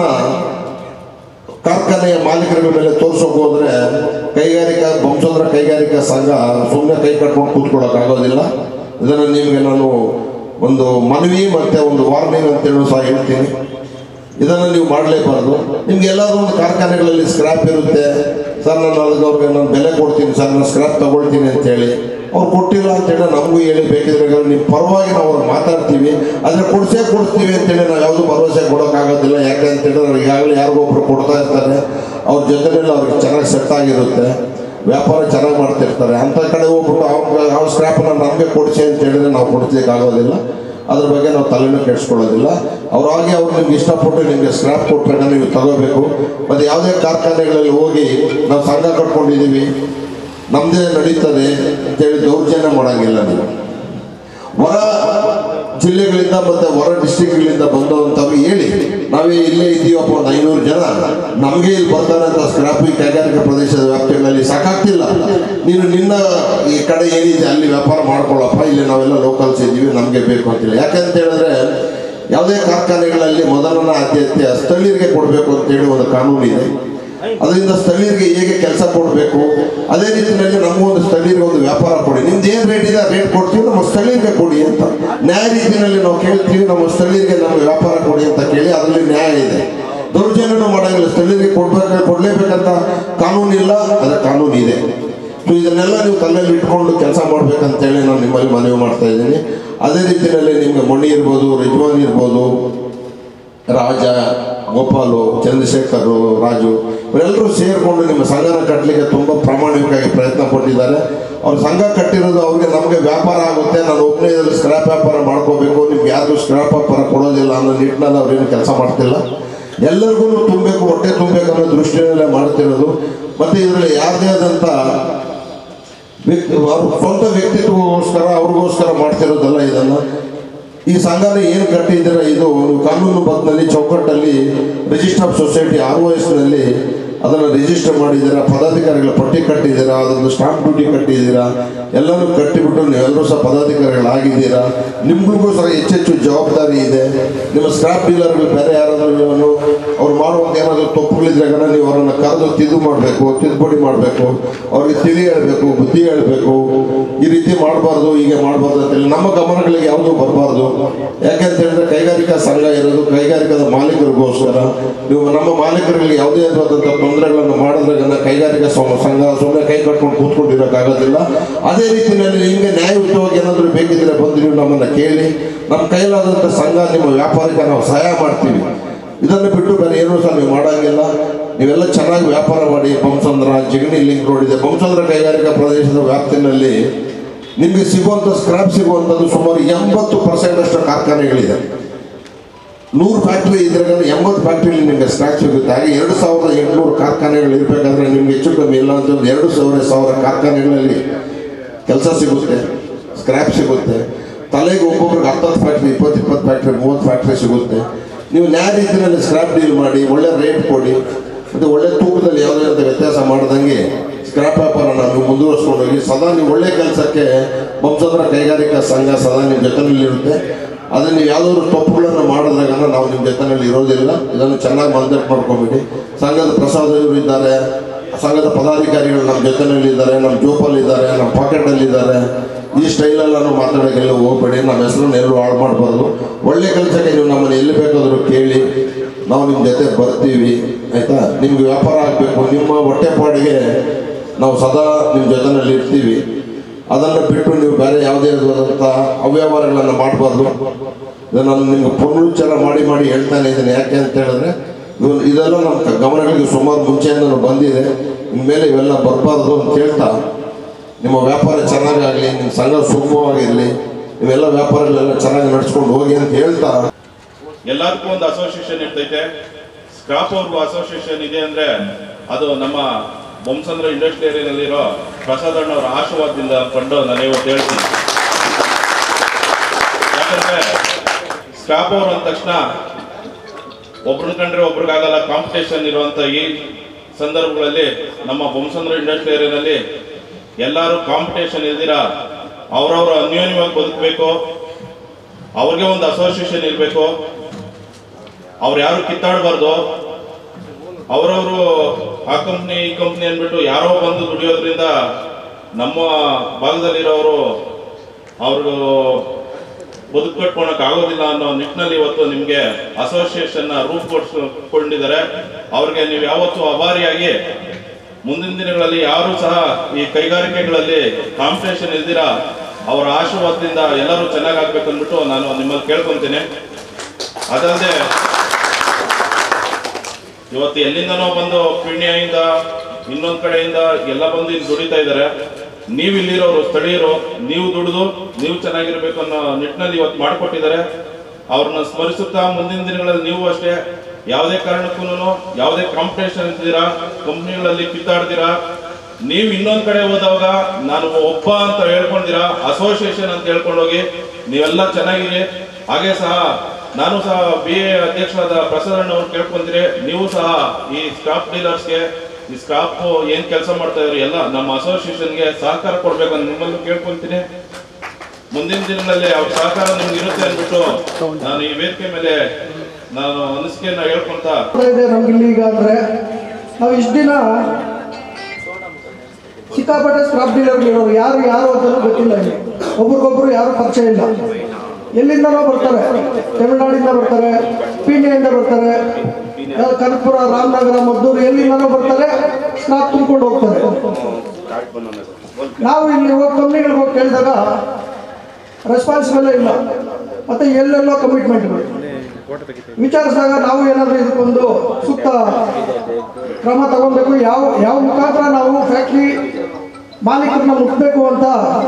ಕಾರ್ಖಾನೆಯ ಮಾಲೀಕರ ಮೇಲೆ ತೋರ್ಸೋಕೆ ಹೋದ್ರೆ ಕೈಗಾರಿಕಾ ಬಂಸೋದ್ರ ಕೈಗಾರಿಕಾ ಸಂಘ ಸುಮ್ಮನೆ ಕೈ ಕಟ್ಕೊಂಡು ಕೂತ್ಕೊಳ್ಳೋಕ್ಕಾಗೋದಿಲ್ಲ ಇದನ್ನು ನಿಮಗೆ ನಾನು ಒಂದು ಮನವಿ ಮತ್ತೆ ಒಂದು ವಾರ್ನಿಂಗ್ ಅಂತೇಳಿ ಸಹ ಹೇಳ್ತೀನಿ ಇದನ್ನು ನೀವು ಮಾಡಲೇಬಾರ್ದು ನಿಮ್ಗೆ ಎಲ್ಲಾದ್ರೂ ಒಂದು ಕಾರ್ಖಾನೆಗಳಲ್ಲಿ ಸ್ಕ್ರಾಪ್ ಇರುತ್ತೆ ಸರ್ ನಾನು ಅದಕ್ಕೆ ಅವ್ರಿಗೆ ನಾನು ಬೆಲೆ ಕೊಡ್ತೀನಿ ಸರ್ ನಾನು ಸ್ಕ್ರಾಪ್ ತಗೊಳ್ತೀನಿ ಅಂತೇಳಿ ಅವ್ರು ಕೊಟ್ಟಿಲ್ಲ ಅಂತೇಳಿ ನಮಗೂ ಹೇಳಿ ಬೇಕಿದ್ರೆ ನಿಮ್ಮ ಪರವಾಗಿ ನಾವು ಅವ್ರಿಗೆ ಮಾತಾಡ್ತೀವಿ ಆದರೆ ಕೊಡಿಸೇ ಕೊಡ್ತೀವಿ ಅಂತೇಳಿ ನಾವು ಯಾವುದು ಭರವಸೆ ಕೊಡೋಕ್ಕಾಗೋದಿಲ್ಲ ಯಾಕೆ ಅಂತೇಳಿದ್ರೆ ಅವ್ರು ಈಗಾಗಲೇ ಯಾರಿಗೊಬ್ರು ಕೊಡ್ತಾ ಇರ್ತಾರೆ ಅವ್ರ ಜೊತೆಯಲ್ಲಿ ಅವ್ರಿಗೆ ಚೆನ್ನಾಗಿ ಸೆಟ್ ಆಗಿರುತ್ತೆ ವ್ಯಾಪಾರ ಚೆನ್ನಾಗಿ ಮಾಡ್ತಿರ್ತಾರೆ ಅಂಥ ಕಡೆ ಹೋಗ್ಬಿಟ್ಟು ಅವ್ರ ಅವ್ರ ಸ್ಕ್ರಾಪನ್ನ ನಮಗೆ ಕೊಡಿಸಿ ಅಂತ ಹೇಳಿದ್ರೆ ನಾವು ಕೊಡ್ಲಿಕ್ಕೆ ಆಗೋದಿಲ್ಲ ಅದ್ರ ಬಗ್ಗೆ ನಾವು ತಲೆನೂ ಕೆಡಿಸ್ಕೊಳ್ಳೋದಿಲ್ಲ ಅವ್ರಾಗಿ ಅವ್ರು ನಿಮ್ಗೆ ಇಷ್ಟಪಟ್ಟು ನಿಮಗೆ ಸ್ಕ್ರಾಪ್ ಕೊಟ್ಟರೆ ನೀವು ತಗೋಬೇಕು ಮತ್ತು ಯಾವುದೇ ಕಾರ್ಖಾನೆಗಳಲ್ಲಿ ಹೋಗಿ ನಾವು ಸಂಘ ಕಟ್ಕೊಂಡಿದ್ದೀವಿ ನಮ್ಮದೇ ನಡೀತದೆ ಅಂತೇಳಿ ದೌರ್ಜನ್ಯ ಮಾಡೋಂಗಿಲ್ಲ ನೀವು ಹೊರ ಜಿಲ್ಲೆಗಳಿಂದ ಮತ್ತು ಹೊರ ಡಿಸ್ಟಿಕ್ಗಳಿಂದ ಬಂದವಂಥವ್ರಿಗೆ ಹೇಳಿ ನಾವೇ ಇಲ್ಲೇ ಇದ್ದೀವಪ್ಪ ಒಂದು ಐನೂರು ಜನ ನಮಗೆ ಇಲ್ಲಿ ಬರ್ತಾರೆ ಅಂತ ಸ್ಕ್ರಾಪ್ ಈ ಕೈಗಾರಿಕಾ ಪ್ರದೇಶದ ವ್ಯಾಪ್ತಿಗಳಲ್ಲಿ ಸಾಕಾಗ್ತಿಲ್ಲ ನೀನು ನಿನ್ನ ಈ ಕಡೆ ಏನಿದೆ ಅಲ್ಲಿ ವ್ಯಾಪಾರ ಮಾಡ್ಕೊಳ್ಳಪ್ಪ ಇಲ್ಲಿ ನಾವೆಲ್ಲ ಲೋಕಲ್ಸ್ ಇದ್ದೀವಿ ನಮಗೆ ಬೇಕು ಅಂತಿಲ್ಲ ಯಾಕಂತ ಹೇಳಿದ್ರೆ ಯಾವುದೇ ಕಾರ್ಖಾನೆಗಳಲ್ಲಿ ಮೊದಲನ ಆದ್ಯತೆ ಸ್ಥಳೀಯರಿಗೆ ಕೊಡಬೇಕು ಅಂತೇಳಿ ಒಂದು ಕಾನೂನು ಇದೆ ಅದರಿಂದ ಸ್ಥಳೀಯರಿಗೆ ಹೇಗೆ ಕೆಲಸ ಕೊಡಬೇಕು ಅದೇ ರೀತಿಯಲ್ಲಿ ನಮಗೊಂದು ಸ್ಥಳೀಯರಿಗೆ ಒಂದು ವ್ಯಾಪಾರ ಕೊಡಿ ನಿಮ್ದು ಏನು ರೇಟ್ ಇದೆ ರೇಟ್ ಕೊಡ್ತೀವಿ ನಮ್ಮ ಸ್ಥಳೀಯರಿಗೆ ಕೊಡಿ ಅಂತ ನ್ಯಾಯ ರೀತಿಯಲ್ಲಿ ನಾವು ಕೇಳ್ತೀವಿ ನಮ್ಮ ಸ್ಥಳೀಯರಿಗೆ ನಮಗೆ ವ್ಯಾಪಾರ ಕೊಡಿ ಅಂತ ಕೇಳಿ ಅದರಲ್ಲಿ ನ್ಯಾಯ ಇದೆ ದೌರ್ಜನ್ಯನೂ ಮಾಡಂಗಿಲ್ಲ ಸ್ಥಳೀಯರಿಗೆ ಕೊಡ್ಬೇಕು ಕೊಡ್ಲೇಬೇಕಂತ ಕಾನೂನು ಇಲ್ಲ ಅದರ ಕಾನೂನು ಇದೆ ಸೊ ಇದನ್ನೆಲ್ಲ ನೀವು ತಲೆಯಲ್ಲಿ ಇಟ್ಕೊಂಡು ಕೆಲಸ ಮಾಡ್ಬೇಕಂತೇಳಿ ನಾನು ನಿಮ್ಮಲ್ಲಿ ಮನವಿ ಮಾಡ್ತಾ ಇದ್ದೀನಿ ಅದೇ ರೀತಿಯಲ್ಲಿ ನಿಮಗೆ ಮಣಿ ಇರ್ಬೋದು ರಿಜ್ವಾನ್ ಇರ್ಬೋದು ರಾಜ ಗೋಪಾಲು ಚಂದ್ರಶೇಖರ್ ರಾಜು ಇವರೆಲ್ಲರೂ ಸೇರಿಕೊಂಡು ನಿಮ್ಮ ಸಂಘನ ಕಟ್ಟಲಿಕ್ಕೆ ತುಂಬ ಪ್ರಾಮಾಣಿಕವಾಗಿ ಪ್ರಯತ್ನ ಪಟ್ಟಿದ್ದಾರೆ ಅವ್ರ ಸಂಘ ಕಟ್ಟಿರೋದು ಅವ್ರಿಗೆ ನಮಗೆ ವ್ಯಾಪಾರ ಆಗುತ್ತೆ ನಾನು ಒಬ್ಬನೇ ಸ್ಕ್ರಾಪ್ ವ್ಯಾಪಾರ ಮಾಡ್ಕೋಬೇಕು ನಿಮ್ಗೆ ಯಾರಿಗೂ ಸ್ಕ್ರಾಪ್ ವ್ಯಾಪಾರ ಕೊಡೋದಿಲ್ಲ ಅನ್ನೋ ನಿಟ್ಟಿನಲ್ಲಿ ಅವ್ರೇನು ಕೆಲಸ ಮಾಡ್ತಿಲ್ಲ ಎಲ್ಲರಿಗೂ ತುಂಬಬೇಕು ಹೊಟ್ಟೆ ತುಂಬಬೇಕು ಅನ್ನೋ ದೃಷ್ಟಿಯಲ್ಲೇ ಮಾಡ್ತಿರೋದು ಮತ್ತು ಇದರಲ್ಲಿ ಯಾರದೇ ಆದಂಥ ವ್ಯಕ್ತಿ ಅವ್ರ ಸ್ವಂತ ವ್ಯಕ್ತಿತ್ವಗೋಸ್ಕರ ಅವ್ರಿಗೋಸ್ಕರ ಮಾಡ್ತಿರೋದಲ್ಲ ಇದನ್ನು ಈ ಸಂಘನ ಏನು ಕಟ್ಟಿದ್ದೀರ ಇದು ನೀವು ಕಾನೂನು ಬದ್ಧನಲ್ಲಿ ಚೌಕಟ್ಟಲ್ಲಿ register of society R O ಎಸ್ನಲ್ಲಿ ಅದನ್ನು ರಿಜಿಸ್ಟರ್ ಮಾಡಿದ್ದೀರಾ ಪದಾಧಿಕಾರಿಗಳ ಪಟ್ಟಿ ಕಟ್ಟಿದ್ದೀರಾ ಅದೊಂದು ಸ್ಟಾಂಪ್ ಡ್ಯೂಟಿ ಕಟ್ಟಿದ್ದೀರಾ ಎಲ್ಲನೂ ಕಟ್ಟಿಬಿಟ್ಟು ನೀವೆಲ್ಲರೂ ಸಹ ಪದಾಧಿಕಾರಿಗಳಾಗಿದ್ದೀರಾ ನಿಮ್ಗಳಿಗೂ ಸಹ ಹೆಚ್ಚೆಚ್ಚು ಜವಾಬ್ದಾರಿ ಇದೆ ನಿಮ್ಮ ಸ್ಕ್ರಾಪ್ ಡೀಲರ್ಗಳು ಬೇರೆ ಯಾರಾದರೂ ನೀವು ಅವ್ರು ಮಾಡುವಾಗ ಏನಾದರೂ ತಪ್ಪುಗಳಿದ್ರೆ ಕಣ ನೀವು ಅವರನ್ನು ಕರೆದು ತಿದ್ದು ಮಾಡಬೇಕು ತಿದ್ದುಪಡಿ ಮಾಡಬೇಕು ಅವ್ರಿಗೆ ತಿಳಿ ಹೇಳಬೇಕು ಬುದ್ಧಿ ಹೇಳಬೇಕು ಈ ರೀತಿ ಮಾಡಬಾರ್ದು ಹೀಗೆ ಮಾಡಬಾರ್ದು ಅಂತೇಳಿ ನಮ್ಮ ಗಮನಗಳಿಗೆ ಯಾವುದೂ ಬರಬಾರ್ದು ಯಾಕೆಂತ ಹೇಳಿದ್ರೆ ಕೈಗಾರಿಕಾ ಸಂಘ ಇರೋದು ಕೈಗಾರಿಕಾದ ಮಾಲೀಕರಿಗೋಸ್ಕರ ನೀವು ನಮ್ಮ ಮಾಲೀಕರಿಗೆ ಯಾವುದೇ ಆದಂಥ ತೊಂದರೆಗಳನ್ನು ಮಾಡಿದ್ರೆ ಕೈಗಾರಿಕಾ ಸಂ- ಸಂಘ ಸುಮ್ಮನೆ ಕೈ ಕಟ್ಕೊಂಡು ಕೂತ್ಕೊಂಡಿರೋಕ್ಕಾಗೋದಿಲ್ಲ ಅದೇ ರೀತಿಯಲ್ಲಿ ನಿಮಗೆ ನ್ಯಾಯಯುತವಾಗಿ ಏನಾದರೂ ಬೇಕಿದ್ರೆ ಬಂದು ನೀವು ನಮ್ಮನ್ನು ಕೇಳಿ ನಮ್ಮ ಕೈಲಾದಂಥ ಸಂಘ ನಿಮ್ಮ ವ್ಯಾಪಾರಕ್ಕೆ ನಾವು ಸಹಾಯ ಮಾಡ್ತೀವಿ ಇದನ್ನು ಬಿಟ್ಟು ಬೇರೆ ಏನೂ ಸಹ ನೀವು ಮಾಡೋಂಗಿಲ್ಲ ನೀವೆಲ್ಲ ಚೆನ್ನಾಗಿ ವ್ಯಾಪಾರ ಮಾಡಿ ಬಂಸಂದ್ರ ಜಿಗಣಿ ಲಿಂಕ್ ರೋಡ್ ಇದೆ ಬಂಸಂದ್ರ ಕೈಗಾರಿಕಾ ಪ್ರದೇಶದ ವ್ಯಾಪ್ತಿನಲ್ಲಿ ನಿಮಗೆ ಸಿಗುವಂಥ ಸ್ಕ್ರಾಪ್ ಸಿಗುವಂಥದ್ದು ಸುಮಾರು ಎಂಬತ್ತು ಪರ್ಸೆಂಟ್ ಅಷ್ಟು ಕಾರ್ಖಾನೆಗಳಿದೆ ನೂರು ಫ್ಯಾಕ್ಟ್ರಿ ಇದ್ರೆ ಎಂಬತ್ತು ಫ್ಯಾಕ್ಟ್ರಿಲಿ ನಿಮಗೆ ಸ್ಕ್ರಾಪ್ ಸಿಗುತ್ತೆ ಹಾಗೆ ಎರಡು ಸಾವಿರದ ಎಂಟುನೂರು ಕಾರ್ಖಾನೆಗಳು ಇರಬೇಕಾದ್ರೆ ನಿಮ್ಗೆ ಹೆಚ್ಚು ಕಮ್ಮಿ ಇಲ್ಲ ಅಂತ ಒಂದು ಎರಡು ಸಾವಿರ ಸಾವಿರ ಕಾರ್ಖಾನೆಗಳಲ್ಲಿ ಕೆಲಸ ಸಿಗುತ್ತೆ ಸ್ಕ್ರ್ಯಾಪ್ ಸಿಗುತ್ತೆ ತಲೆಗೆ ಒಬ್ಬೊಬ್ರಿಗೆ ಹತ್ತತ್ತು ಫ್ಯಾಕ್ಟ್ರಿ ಇಪ್ಪತ್ತು ಇಪ್ಪತ್ತು ಫ್ಯಾಕ್ಟ್ರಿ ಮೂವತ್ತು ಫ್ಯಾಕ್ಟ್ರಿ ಸಿಗುತ್ತೆ ನೀವು ನ್ಯಾಯ ರೀತಿಯಲ್ಲಿ ಸ್ಕ್ರ್ಯಾಪ್ ಡೀಲ್ ಮಾಡಿ ಒಳ್ಳೆ ರೇಟ್ ಕೊಡಿ ಮತ್ತು ಒಳ್ಳೆ ತೂಕದಲ್ಲಿ ಯಾವುದೇ ಅಂತ ವ್ಯತ್ಯಾಸ ಮಾಡ್ದಂಗೆ ಸ್ಕ್ರಾಪ್ ವ್ಯಾಪಾರನ ನೀವು ಮುಂದುವರಿಸ್ಕೊಂಡು ಹೋಗಿ ಸದಾ ನೀವು ಒಳ್ಳೆ ಕೆಲಸಕ್ಕೆ ಬಂಸಂದ್ರ ಕೈಗಾರಿಕಾ ಸಂಘ ಸದಾ ನಿಮ್ಮ ಜೊತೆಯಲ್ಲಿ ಇರುತ್ತೆ ಅದನ್ನು ನೀವು ಯಾವುದಾದ್ರು ತಪ್ಪುಗಳನ್ನು ಮಾಡಿದ್ರಾಗ ನಾವು ನಿಮ್ಮ ಜೊತೆಯಲ್ಲಿ ಇರೋದಿಲ್ಲ ಇದನ್ನು ಚೆನ್ನಾಗಿ ಮಂದಟ್ ಮಾಡ್ಕೊಂಬಿಡಿ ಸಂಘದ ಪ್ರಸಾದವರು ಇದ್ದಾರೆ ಸಂಘದ ಪದಾಧಿಕಾರಿಗಳು ನಮ್ಮ ಜೊತೆಯಲ್ಲಿ ಇದ್ದಾರೆ ನಮ್ಮ ಜೋಪಲ್ಲಿ ಇದ್ದಾರೆ ನಮ್ಮ ಪಾಕೆಟಲ್ಲಿ ಇದ್ದಾರೆ ಈ ಸ್ಟೈಲೆಲ್ಲ ಮಾತಾಡೋಕ್ಕೆಲ್ಲ ಹೋಗ್ಬೇಡಿ ನಮ್ಮ ಹೆಸರನ್ನ ಎಲ್ಲೂ ಹಾಳು ಮಾಡಬಾರ್ದು ಒಳ್ಳೆ ಕೆಲಸಕ್ಕೆ ನೀವು ನಮ್ಮನ್ನು ಎಲ್ಲಿ ಬೇಕಾದರೂ ಕೇಳಿ ನಾವು ನಿಮ್ಮ ಜೊತೆ ಬರ್ತೀವಿ ಆಯಿತಾ ನಿಮ್ಗೆ ವ್ಯಾಪಾರ ಆಗಬೇಕು ನಿಮ್ಮ ಹೊಟ್ಟೆಪಾಡಿಗೆ ನಾವು ಸದಾ ನಿಮ್ಮ ಜೊತೆಯಲ್ಲಿ ಇರ್ತೀವಿ ಅದನ್ನು ಬಿಟ್ಟು ನೀವು ಬೇರೆ ಯಾವುದೇ ಆದಂಥ ಅವ್ಯವಹಾರಗಳನ್ನು ಮಾಡಬಾರ್ದು ಇದನ್ನು ನಿಮ್ಗೆ ಪುನರುಚ್ಚಾರ ಮಾಡಿ ಮಾಡಿ ಹೇಳ್ತಾನೆ ಇದ್ದೀನಿ ಯಾಕೆ ಅಂತ ಹೇಳಿದ್ರೆ ಇವು ಇದೆಲ್ಲ ನಮ್ಮ ಗಮನಗಳಿಗೆ ಸುಮಾರು ಮುಂಚೆಯಿಂದ ಬಂದಿದೆ ಇನ್ಮೇಲೆ ಇವೆಲ್ಲ ಬರಬಾರ್ದು ಅಂತ ಹೇಳ್ತಾ ನಿಮ್ಮ ವ್ಯಾಪಾರ ಚೆನ್ನಾಗಾಗಲಿ ನಿಮ್ಮ ಸಂಘ ಸುಗಮವಾಗಿರಲಿ ಇವೆಲ್ಲ ವ್ಯಾಪಾರಗಳೆಲ್ಲ ಚೆನ್ನಾಗಿ ನಡ್ಸ್ಕೊಂಡು ಹೋಗಿ ಅಂತ ಹೇಳ್ತಾ ಎಲ್ಲದಕ್ಕೂ ಒಂದು ಅಸೋಸಿಯೇಷನ್ ಇರ್ತೈತೆ ಸ್ಕ್ರಾಪ್ ಅವ್ರಿಗೂ ಅಸೋಸಿಯೇಷನ್ ಇದೆ ಅಂದ್ರೆ ಅದು ನಮ್ಮ ಬೊಮ್ಮಸಂದ್ರ ಇಂಡಸ್ಟ್ರಿ ಏರಿಯಾದಲ್ಲಿರೋ ಪ್ರಸಾದ್ ಅಣ್ಣವ್ರ ಆಶೀರ್ವಾದದಿಂದ ಕಂಡು ನಾನು ಇವತ್ತು ಹೇಳ್ತೀನಿ ಯಾಕಂದ್ರೆ ಸ್ಕ್ರಾಪ್ ಅವ್ರು ಅಂದ ತಕ್ಷಣ ಒಬ್ರನ್ನ ಕಂಡ್ರೆ ಒಬ್ರಿಗಾಗಲ್ಲ ಕಾಂಪಿಟೇಷನ್ ಇರುವಂತ ಈ ಸಂದರ್ಭಗಳಲ್ಲಿ ನಮ್ಮ ಬೊಮ್ಮಸಂದ್ರ ಇಂಡಸ್ಟ್ರಿ ಏರಿಯಾದಲ್ಲಿ ಎಲ್ಲರೂ ಕಾಂಪಿಟೇಷನ್ ಇಲ್ದಿರ ಅವ್ರವ್ರ ಅನ್ಯೋನ್ಯವಾಗಿ ಬದುಕಬೇಕು ಅವ್ರಿಗೆ ಒಂದು ಅಸೋಸಿಯೇಷನ್ ಇರಬೇಕು ಅವ್ರು ಯಾರು ಕಿತ್ತಾಡಬಾರ್ದು ಅವರವರು ಆ ಕಂಪ್ನಿ ಈ ಕಂಪ್ನಿ ಅಂದ್ಬಿಟ್ಟು ಯಾರೋ ಬಂದು ದುಡಿಯೋದ್ರಿಂದ ನಮ್ಮ ಭಾಗದಲ್ಲಿರೋರು ಅವರು ಬದುಕು ಕಟ್ಕೊಳಕ್ ಆಗೋದಿಲ್ಲ ಅನ್ನೋ ನಿಟ್ಟಿನಲ್ಲಿ ಇವತ್ತು ನಿಮ್ಗೆ ಅಸೋಸಿಯೇಷನ್ ರೂಪುಗೊಳಿಸಿಕೊಂಡಿದ್ದಾರೆ ಅವ್ರಿಗೆ ನೀವು ಯಾವತ್ತೂ ಅಭಾರಿಯಾಗಿ ಮುಂದಿನ ದಿನಗಳಲ್ಲಿ ಯಾರು ಸಹ ಈ ಕೈಗಾರಿಕೆಗಳಲ್ಲಿ ಕಾಂಪಿಟೇಷನ್ ಇಲ್ದಿರ ಅವರ ಆಶೀರ್ವಾದದಿಂದ ಎಲ್ಲರೂ ಚೆನ್ನಾಗಿ ಆಗ್ಬೇಕು ಅಂದ್ಬಿಟ್ಟು ನಾನು ನಿಮ್ಮಲ್ಲಿ ಕೇಳ್ಕೊಂತೀನಿ ಅದಲ್ಲದೆ ಇವತ್ತು ಎಲ್ಲಿಂದನೋ ಬಂದು ಪಿಣ್ಯದಿಂದ ಇನ್ನೊಂದ್ ಕಡೆಯಿಂದ ಎಲ್ಲ ಬಂದು ಇಲ್ಲಿ ದುಡಿತಾ ಇದ್ದಾರೆ ನೀವು ಇಲ್ಲಿರೋರು ಸ್ಥಳೀಯರು ನೀವು ದುಡಿದು ನೀವು ಚೆನ್ನಾಗಿರ್ಬೇಕು ಅನ್ನೋ ನಿಟ್ಟಿನಲ್ಲಿ ಇವತ್ತು ಮಾಡಿಕೊಟ್ಟಿದ್ದಾರೆ ಅವ್ರನ್ನ ಸ್ಮರಿಸುತ್ತಾ ಮುಂದಿನ ದಿನಗಳಲ್ಲಿ ನೀವು ಅಷ್ಟೇ ಯಾವುದೇ ಕಾರಣಕ್ಕೂ ಯಾವುದೇ ಕಾಂಪಿಟೇಷನ್ ಇದ್ದೀರಾ ಕಂಪ್ನಿಗಳಲ್ಲಿ ಕಿತ್ತಾಡ್ತೀರಾ ನೀವು ಇನ್ನೊಂದ್ ಕಡೆ ಹೋದಾಗ ನಾನು ಒಬ್ಬ ಅಂತ ಹೇಳ್ಕೊಂಡಿರಾ ಅಸೋಸಿಯೇಷನ್ ಅಂತ ಹೇಳ್ಕೊಂಡೋಗಿ ನೀವೆಲ್ಲ ಚೆನ್ನಾಗಿರಿ ಹಾಗೆ ಸಹ ನಾನು ಸಹ ಬಿ ಎ ಅಧ್ಯಕ್ಷರಾದ ಪ್ರಸಾದ್ ಅವ್ರು ಕೇಳ್ಕೊಂತೀರಿ ನೀವು ಸಹ ಈ ಸ್ಟಾಪ್ ಡೀಲರ್ಸ್ಗೆ ಈ ಸ್ಟಾಪ್ ಏನ್ ಕೆಲಸ ಮಾಡ್ತಾ ಇದ್ರಿ ಎಲ್ಲ ನಮ್ಮ ಅಸೋಸಿಯೇಷನ್ಗೆ ಸಹಕಾರ ಕೊಡ್ಬೇಕು ಅಂತ ನಿಮ್ಮಲ್ಲೂ ಕೇಳ್ಕೊಂತೀನಿ ಮುಂದಿನ ದಿನಗಳಲ್ಲಿ ಅವ್ರ ಸಹಕಾರ ನಿಮ್ಗೆ ಇರುತ್ತೆ ಅಂದ್ಬಿಟ್ಟು ನಾನು ಈ ವೇದಿಕೆ ಮೇಲೆ ನಾನು ಅನಿಸಿಕೆಯನ್ನ ಹೇಳ್ಕೊಂತ ಆಗ್ತಾ ಇದೆ ನಮ್ಗೆ ಈಗ ಅಂದ್ರೆ ನಾವು ಇಷ್ಟು ದಿನ ಸಿಕ್ಕಾಪಟ್ಟೆ ಸ್ಕ್ರಾಪ್ ಡೀಲರ್ಗಳಿರೋರು ಯಾರು ಯಾರು ಅಂತಲೂ ಗೊತ್ತಿಲ್ಲ ಇಲ್ಲಿ ಒಬ್ರಿಗೊಬ್ರು ಯಾರು ಪರಿಚಯ ಇಲ್ಲ ಎಲ್ಲಿಂದನೋ ಬರ್ತಾರೆ ತಮಿಳ್ನಾಡಿಂದ ಬರ್ತಾರೆ ಪೀಣ್ಯದಿಂದ ಬರ್ತಾರೆ ಯಾವ- ಕನಕಪುರ ರಾಮನಗರ ಮದ್ದೂರು ಎಲ್ಲಿಂದನೋ ಬರ್ತಾರೆ ಸ್ಕ್ರಾಪ್ ತುಂಬ್ಕೊಂಡು ಹೋಗ್ತಾರೆ ನಾವು ಇಲ್ಲಿ ಹೋಗಿ ಕಂಪ್ನಿಗಳಿಗೆ ಹೋಗಿ ಕೇಳಿದಾಗ ರೆಸ್ಪಾನ್ಸಿಬಲ್ ಇಲ್ಲ ಮತ್ತೆ ಎಲ್ಲೆಲ್ಲೋ ಕಮಿಟ್ಮೆಂಟ್ಗಳು ವಿಚಾರಿಸಿದಾಗ ನಾವು ಏನಾದರೂ ಇದಕ್ಕೊಂದು ಸೂಕ್ತ ಕ್ರಮ ತಗೊಬೇಕು ಯಾವ ಯಾವ ಮುಖಾಂತರ ನಾವು ಫ್ಯಾಕ್ಟ್ರಿ ಮಾಲೀಕರನ್ನ ಮುಟ್ಟಬೇಕು ಅಂತ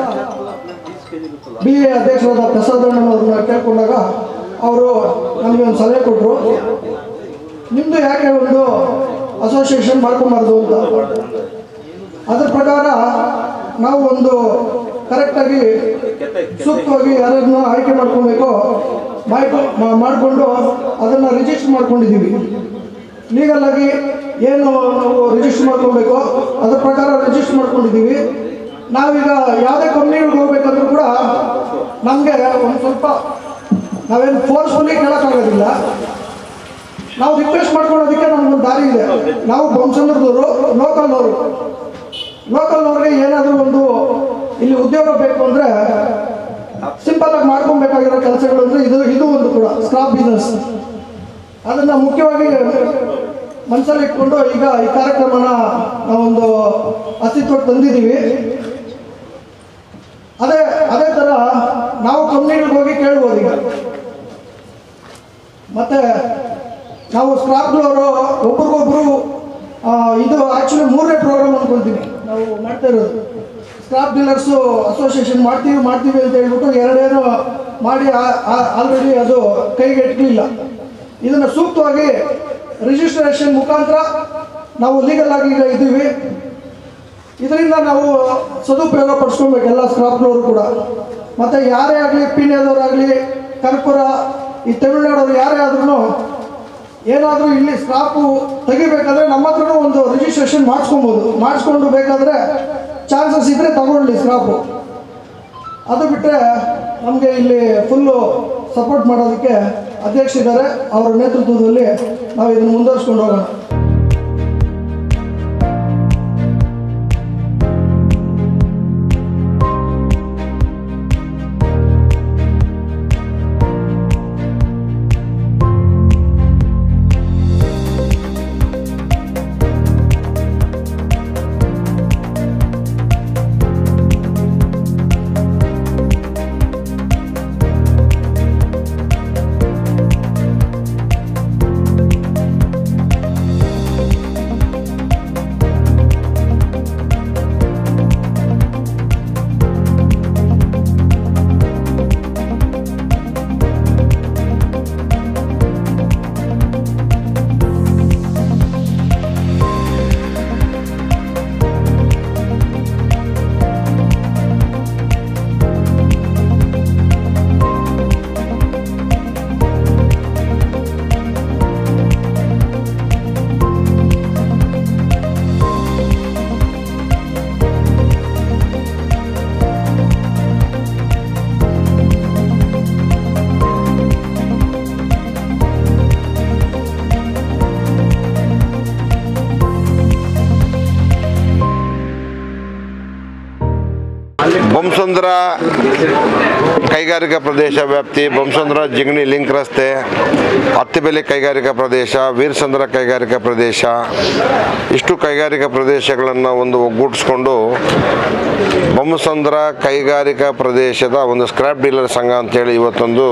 ಬಿ ಎ ಅಧ್ಯಕ್ಷರಾದ ಪ್ರಸಾದ್ ಅಣ್ಣನವ್ರನ್ನ ಕೇಳ್ಕೊಂಡಾಗ ಅವರು ನಮಗೆ ಒಂದು ಸಲಹೆ ಕೊಟ್ಟರು ನಿಮ್ಮದು ಯಾಕೆ ಒಂದು ಅಸೋಸಿಯೇಷನ್ ಮಾಡ್ಕೊಬಾರ್ದು ಅಂತ ಅದ್ರ ಪ್ರಕಾರ ನಾವು ಒಂದು ಕರೆಕ್ಟಾಗಿ ಸೂಕ್ತವಾಗಿ ಯಾರನ್ನು ಆಯ್ಕೆ ಮಾಡ್ಕೊಬೇಕು ಮಾಡ್ಕೊ- ಮಾ- ಮಾಡಿಕೊಂಡು ಅದನ್ನು ರಿಜಿಸ್ಟರ್ ಮಾಡ್ಕೊಂಡಿದ್ದೀವಿ ಲೀಗಲ್ ಆಗಿ ಏನು ನಾವು ರಿಜಿಸ್ಟರ್ ಮಾಡ್ಕೊಬೇಕು ಅದ್ರ ಪ್ರಕಾರ ರಿಜಿಸ್ಟರ್ ಮಾಡ್ಕೊಂಡಿದ್ದೀವಿ ನಾವೀಗ ಯಾವುದೇ ಕಂಪ್ನಿಗಳಿಗೆ ಹೋಗ್ಬೇಕಂದ್ರೂ ಕೂಡ ನಮಗೆ ಒಂದು ಸ್ವಲ್ಪ ನಾವೇನು ಫೋರ್ಸ್ಫುಲ್ಲಿ ಕೇಳೋಕ್ಕಾಗೋದಿಲ್ಲ ನಾವು ರಿಕ್ವೆಸ್ಟ್ ಮಾಡ್ಕೊಳ್ಳೋದಕ್ಕೆ ನಮ್ಗೊಂದು ದಾರಿ ಇದೆ ನಾವು ಬೊಮ್ಮಸಂದ್ರದವರು ಲೋಕಲ್ನವರು ಲೋಕಲ್ನವ್ರಿಗೆ ಏನಾದರೂ ಒಂದು ಇಲ್ಲಿ ಉದ್ಯೋಗ ಬೇಕು ಅಂದರೆ ಸಿಂಪಲ್ ಆಗಿ ಮಾಡ್ಕೊಬೇಕಾಗಿರೋ ಕೆಲಸಗಳು ಅಂದರೆ ಇದು ಇದು ಒಂದು ಕೂಡ ಸ್ಕ್ರಾಪ್ ಬಿಸ್ನೆಸ್ ಅದನ್ನು ಮುಖ್ಯವಾಗಿ ಮನಸ್ಸಲ್ಲಿ ಇಟ್ಕೊಂಡು ಈಗ ಈ ಕಾರ್ಯಕ್ರಮನ ನಾವೊಂದು ಅಸ್ತಿತ್ವಕ್ಕೆ ತಂದಿದ್ದೀವಿ ಅದೇ ಅದೇ ಥರ ನಾವು ಕಂಪ್ನಿಗಳಿಗೆ ಹೋಗಿ ಕೇಳ್ಬೋದು ಈಗ ಮತ್ತೆ ನಾವು ಸ್ಕ್ರಾಪ್ನವರು ಒಬ್ರಿಗೊಬ್ರು ಆ, ಇದು ಆ್ಯಕ್ಚುಲಿ ಮೂರನೇ ಪ್ರೋಗ್ರಾಮ್ ಅನ್ಕೊಳ್ತೀನಿ ನಾವು ಮಾಡ್ತಾ ಇರೋದು ಸ್ಕ್ರಾಪ್ ಡೀಲರ್ಸು ಅಸೋಸಿಯೇಷನ್ ಮಾಡ್ತೀವಿ ಮಾಡ್ತೀವಿ ಅಂತ ಹೇಳ್ಬಿಟ್ಟು ಎರಡೇನು ಮಾಡಿ ಆಲ್ರೆಡಿ ಅದು ಕೈಗೆ ಎಟ್ಲಿಲ್ಲ ಇದನ್ನು ಸೂಕ್ತವಾಗಿ ರಿಜಿಸ್ಟ್ರೇಷನ್ ಮುಖಾಂತರ ನಾವು ಲೀಗಲ್ ಆಗಿ ಈಗ ಇದ್ದೀವಿ ಇದರಿಂದ ನಾವು ಸದುಪಯೋಗ ಪಡಿಸ್ಕೊಬೇಕು ಎಲ್ಲ ಸ್ಕ್ರಾಪ್ನವರು ಕೂಡ ಮತ್ತು ಯಾರೇ ಆಗಲಿ ಪೀಣ್ಯದವರಾಗಲಿ ಕರ್ಪೂರ ಈ ತಮಿಳ್ನಾಡವ್ರು ಯಾರೇ ಆದ್ರೂ ಏನಾದರೂ ಇಲ್ಲಿ ಸ್ಕ್ರಾಪು ತೆಗಿಬೇಕಾದ್ರೆ ನಮ್ಮ ಹತ್ರನೂ ಒಂದು ರಿಜಿಸ್ಟ್ರೇಷನ್ ಮಾಡಿಸ್ಕೊಬೋದು ಮಾಡಿಸ್ಕೊಂಡು ಬೇಕಾದರೆ ಚಾನ್ಸಸ್ ಇದ್ದರೆ ತಗೊಳ್ಳಿ ಸ್ಕ್ರಾಪು ಅದು ಬಿಟ್ಟರೆ ನಮಗೆ ಇಲ್ಲಿ ಫುಲ್ಲು ಸಪೋರ್ಟ್ ಮಾಡೋದಕ್ಕೆ ಅಧ್ಯಕ್ಷರಿದ್ದಾರೆ ಅವರ ನೇತೃತ್ವದಲ್ಲಿ ನಾವು ಇದನ್ನು ಮುಂದುವರಿಸ್ಕೊಂಡು ಹೋಗೋಣ ಬೊಮ್ಮಸಂದ್ರ ಕೈಗಾರಿಕಾ ಪ್ರದೇಶ ವ್ಯಾಪ್ತಿ ಬೊಮ್ಮಸಂದ್ರ ಜಿಗಣಿ ಲಿಂಕ್ ರಸ್ತೆ ಹತ್ತಿಬೆಲೆ ಕೈಗಾರಿಕಾ ಪ್ರದೇಶ ವೀರಸಂದ್ರ ಕೈಗಾರಿಕಾ ಪ್ರದೇಶ ಇಷ್ಟು ಕೈಗಾರಿಕಾ ಪ್ರದೇಶಗಳನ್ನು ಒಂದು ಒಗ್ಗೂಡಿಸ್ಕೊಂಡು ಬೊಮ್ಮಸಂದ್ರ ಕೈಗಾರಿಕಾ ಪ್ರದೇಶದ ಒಂದು ಸ್ಕ್ರಾಪ್ ಡೀಲರ್ ಸಂಘ ಅಂತೇಳಿ ಇವತ್ತೊಂದು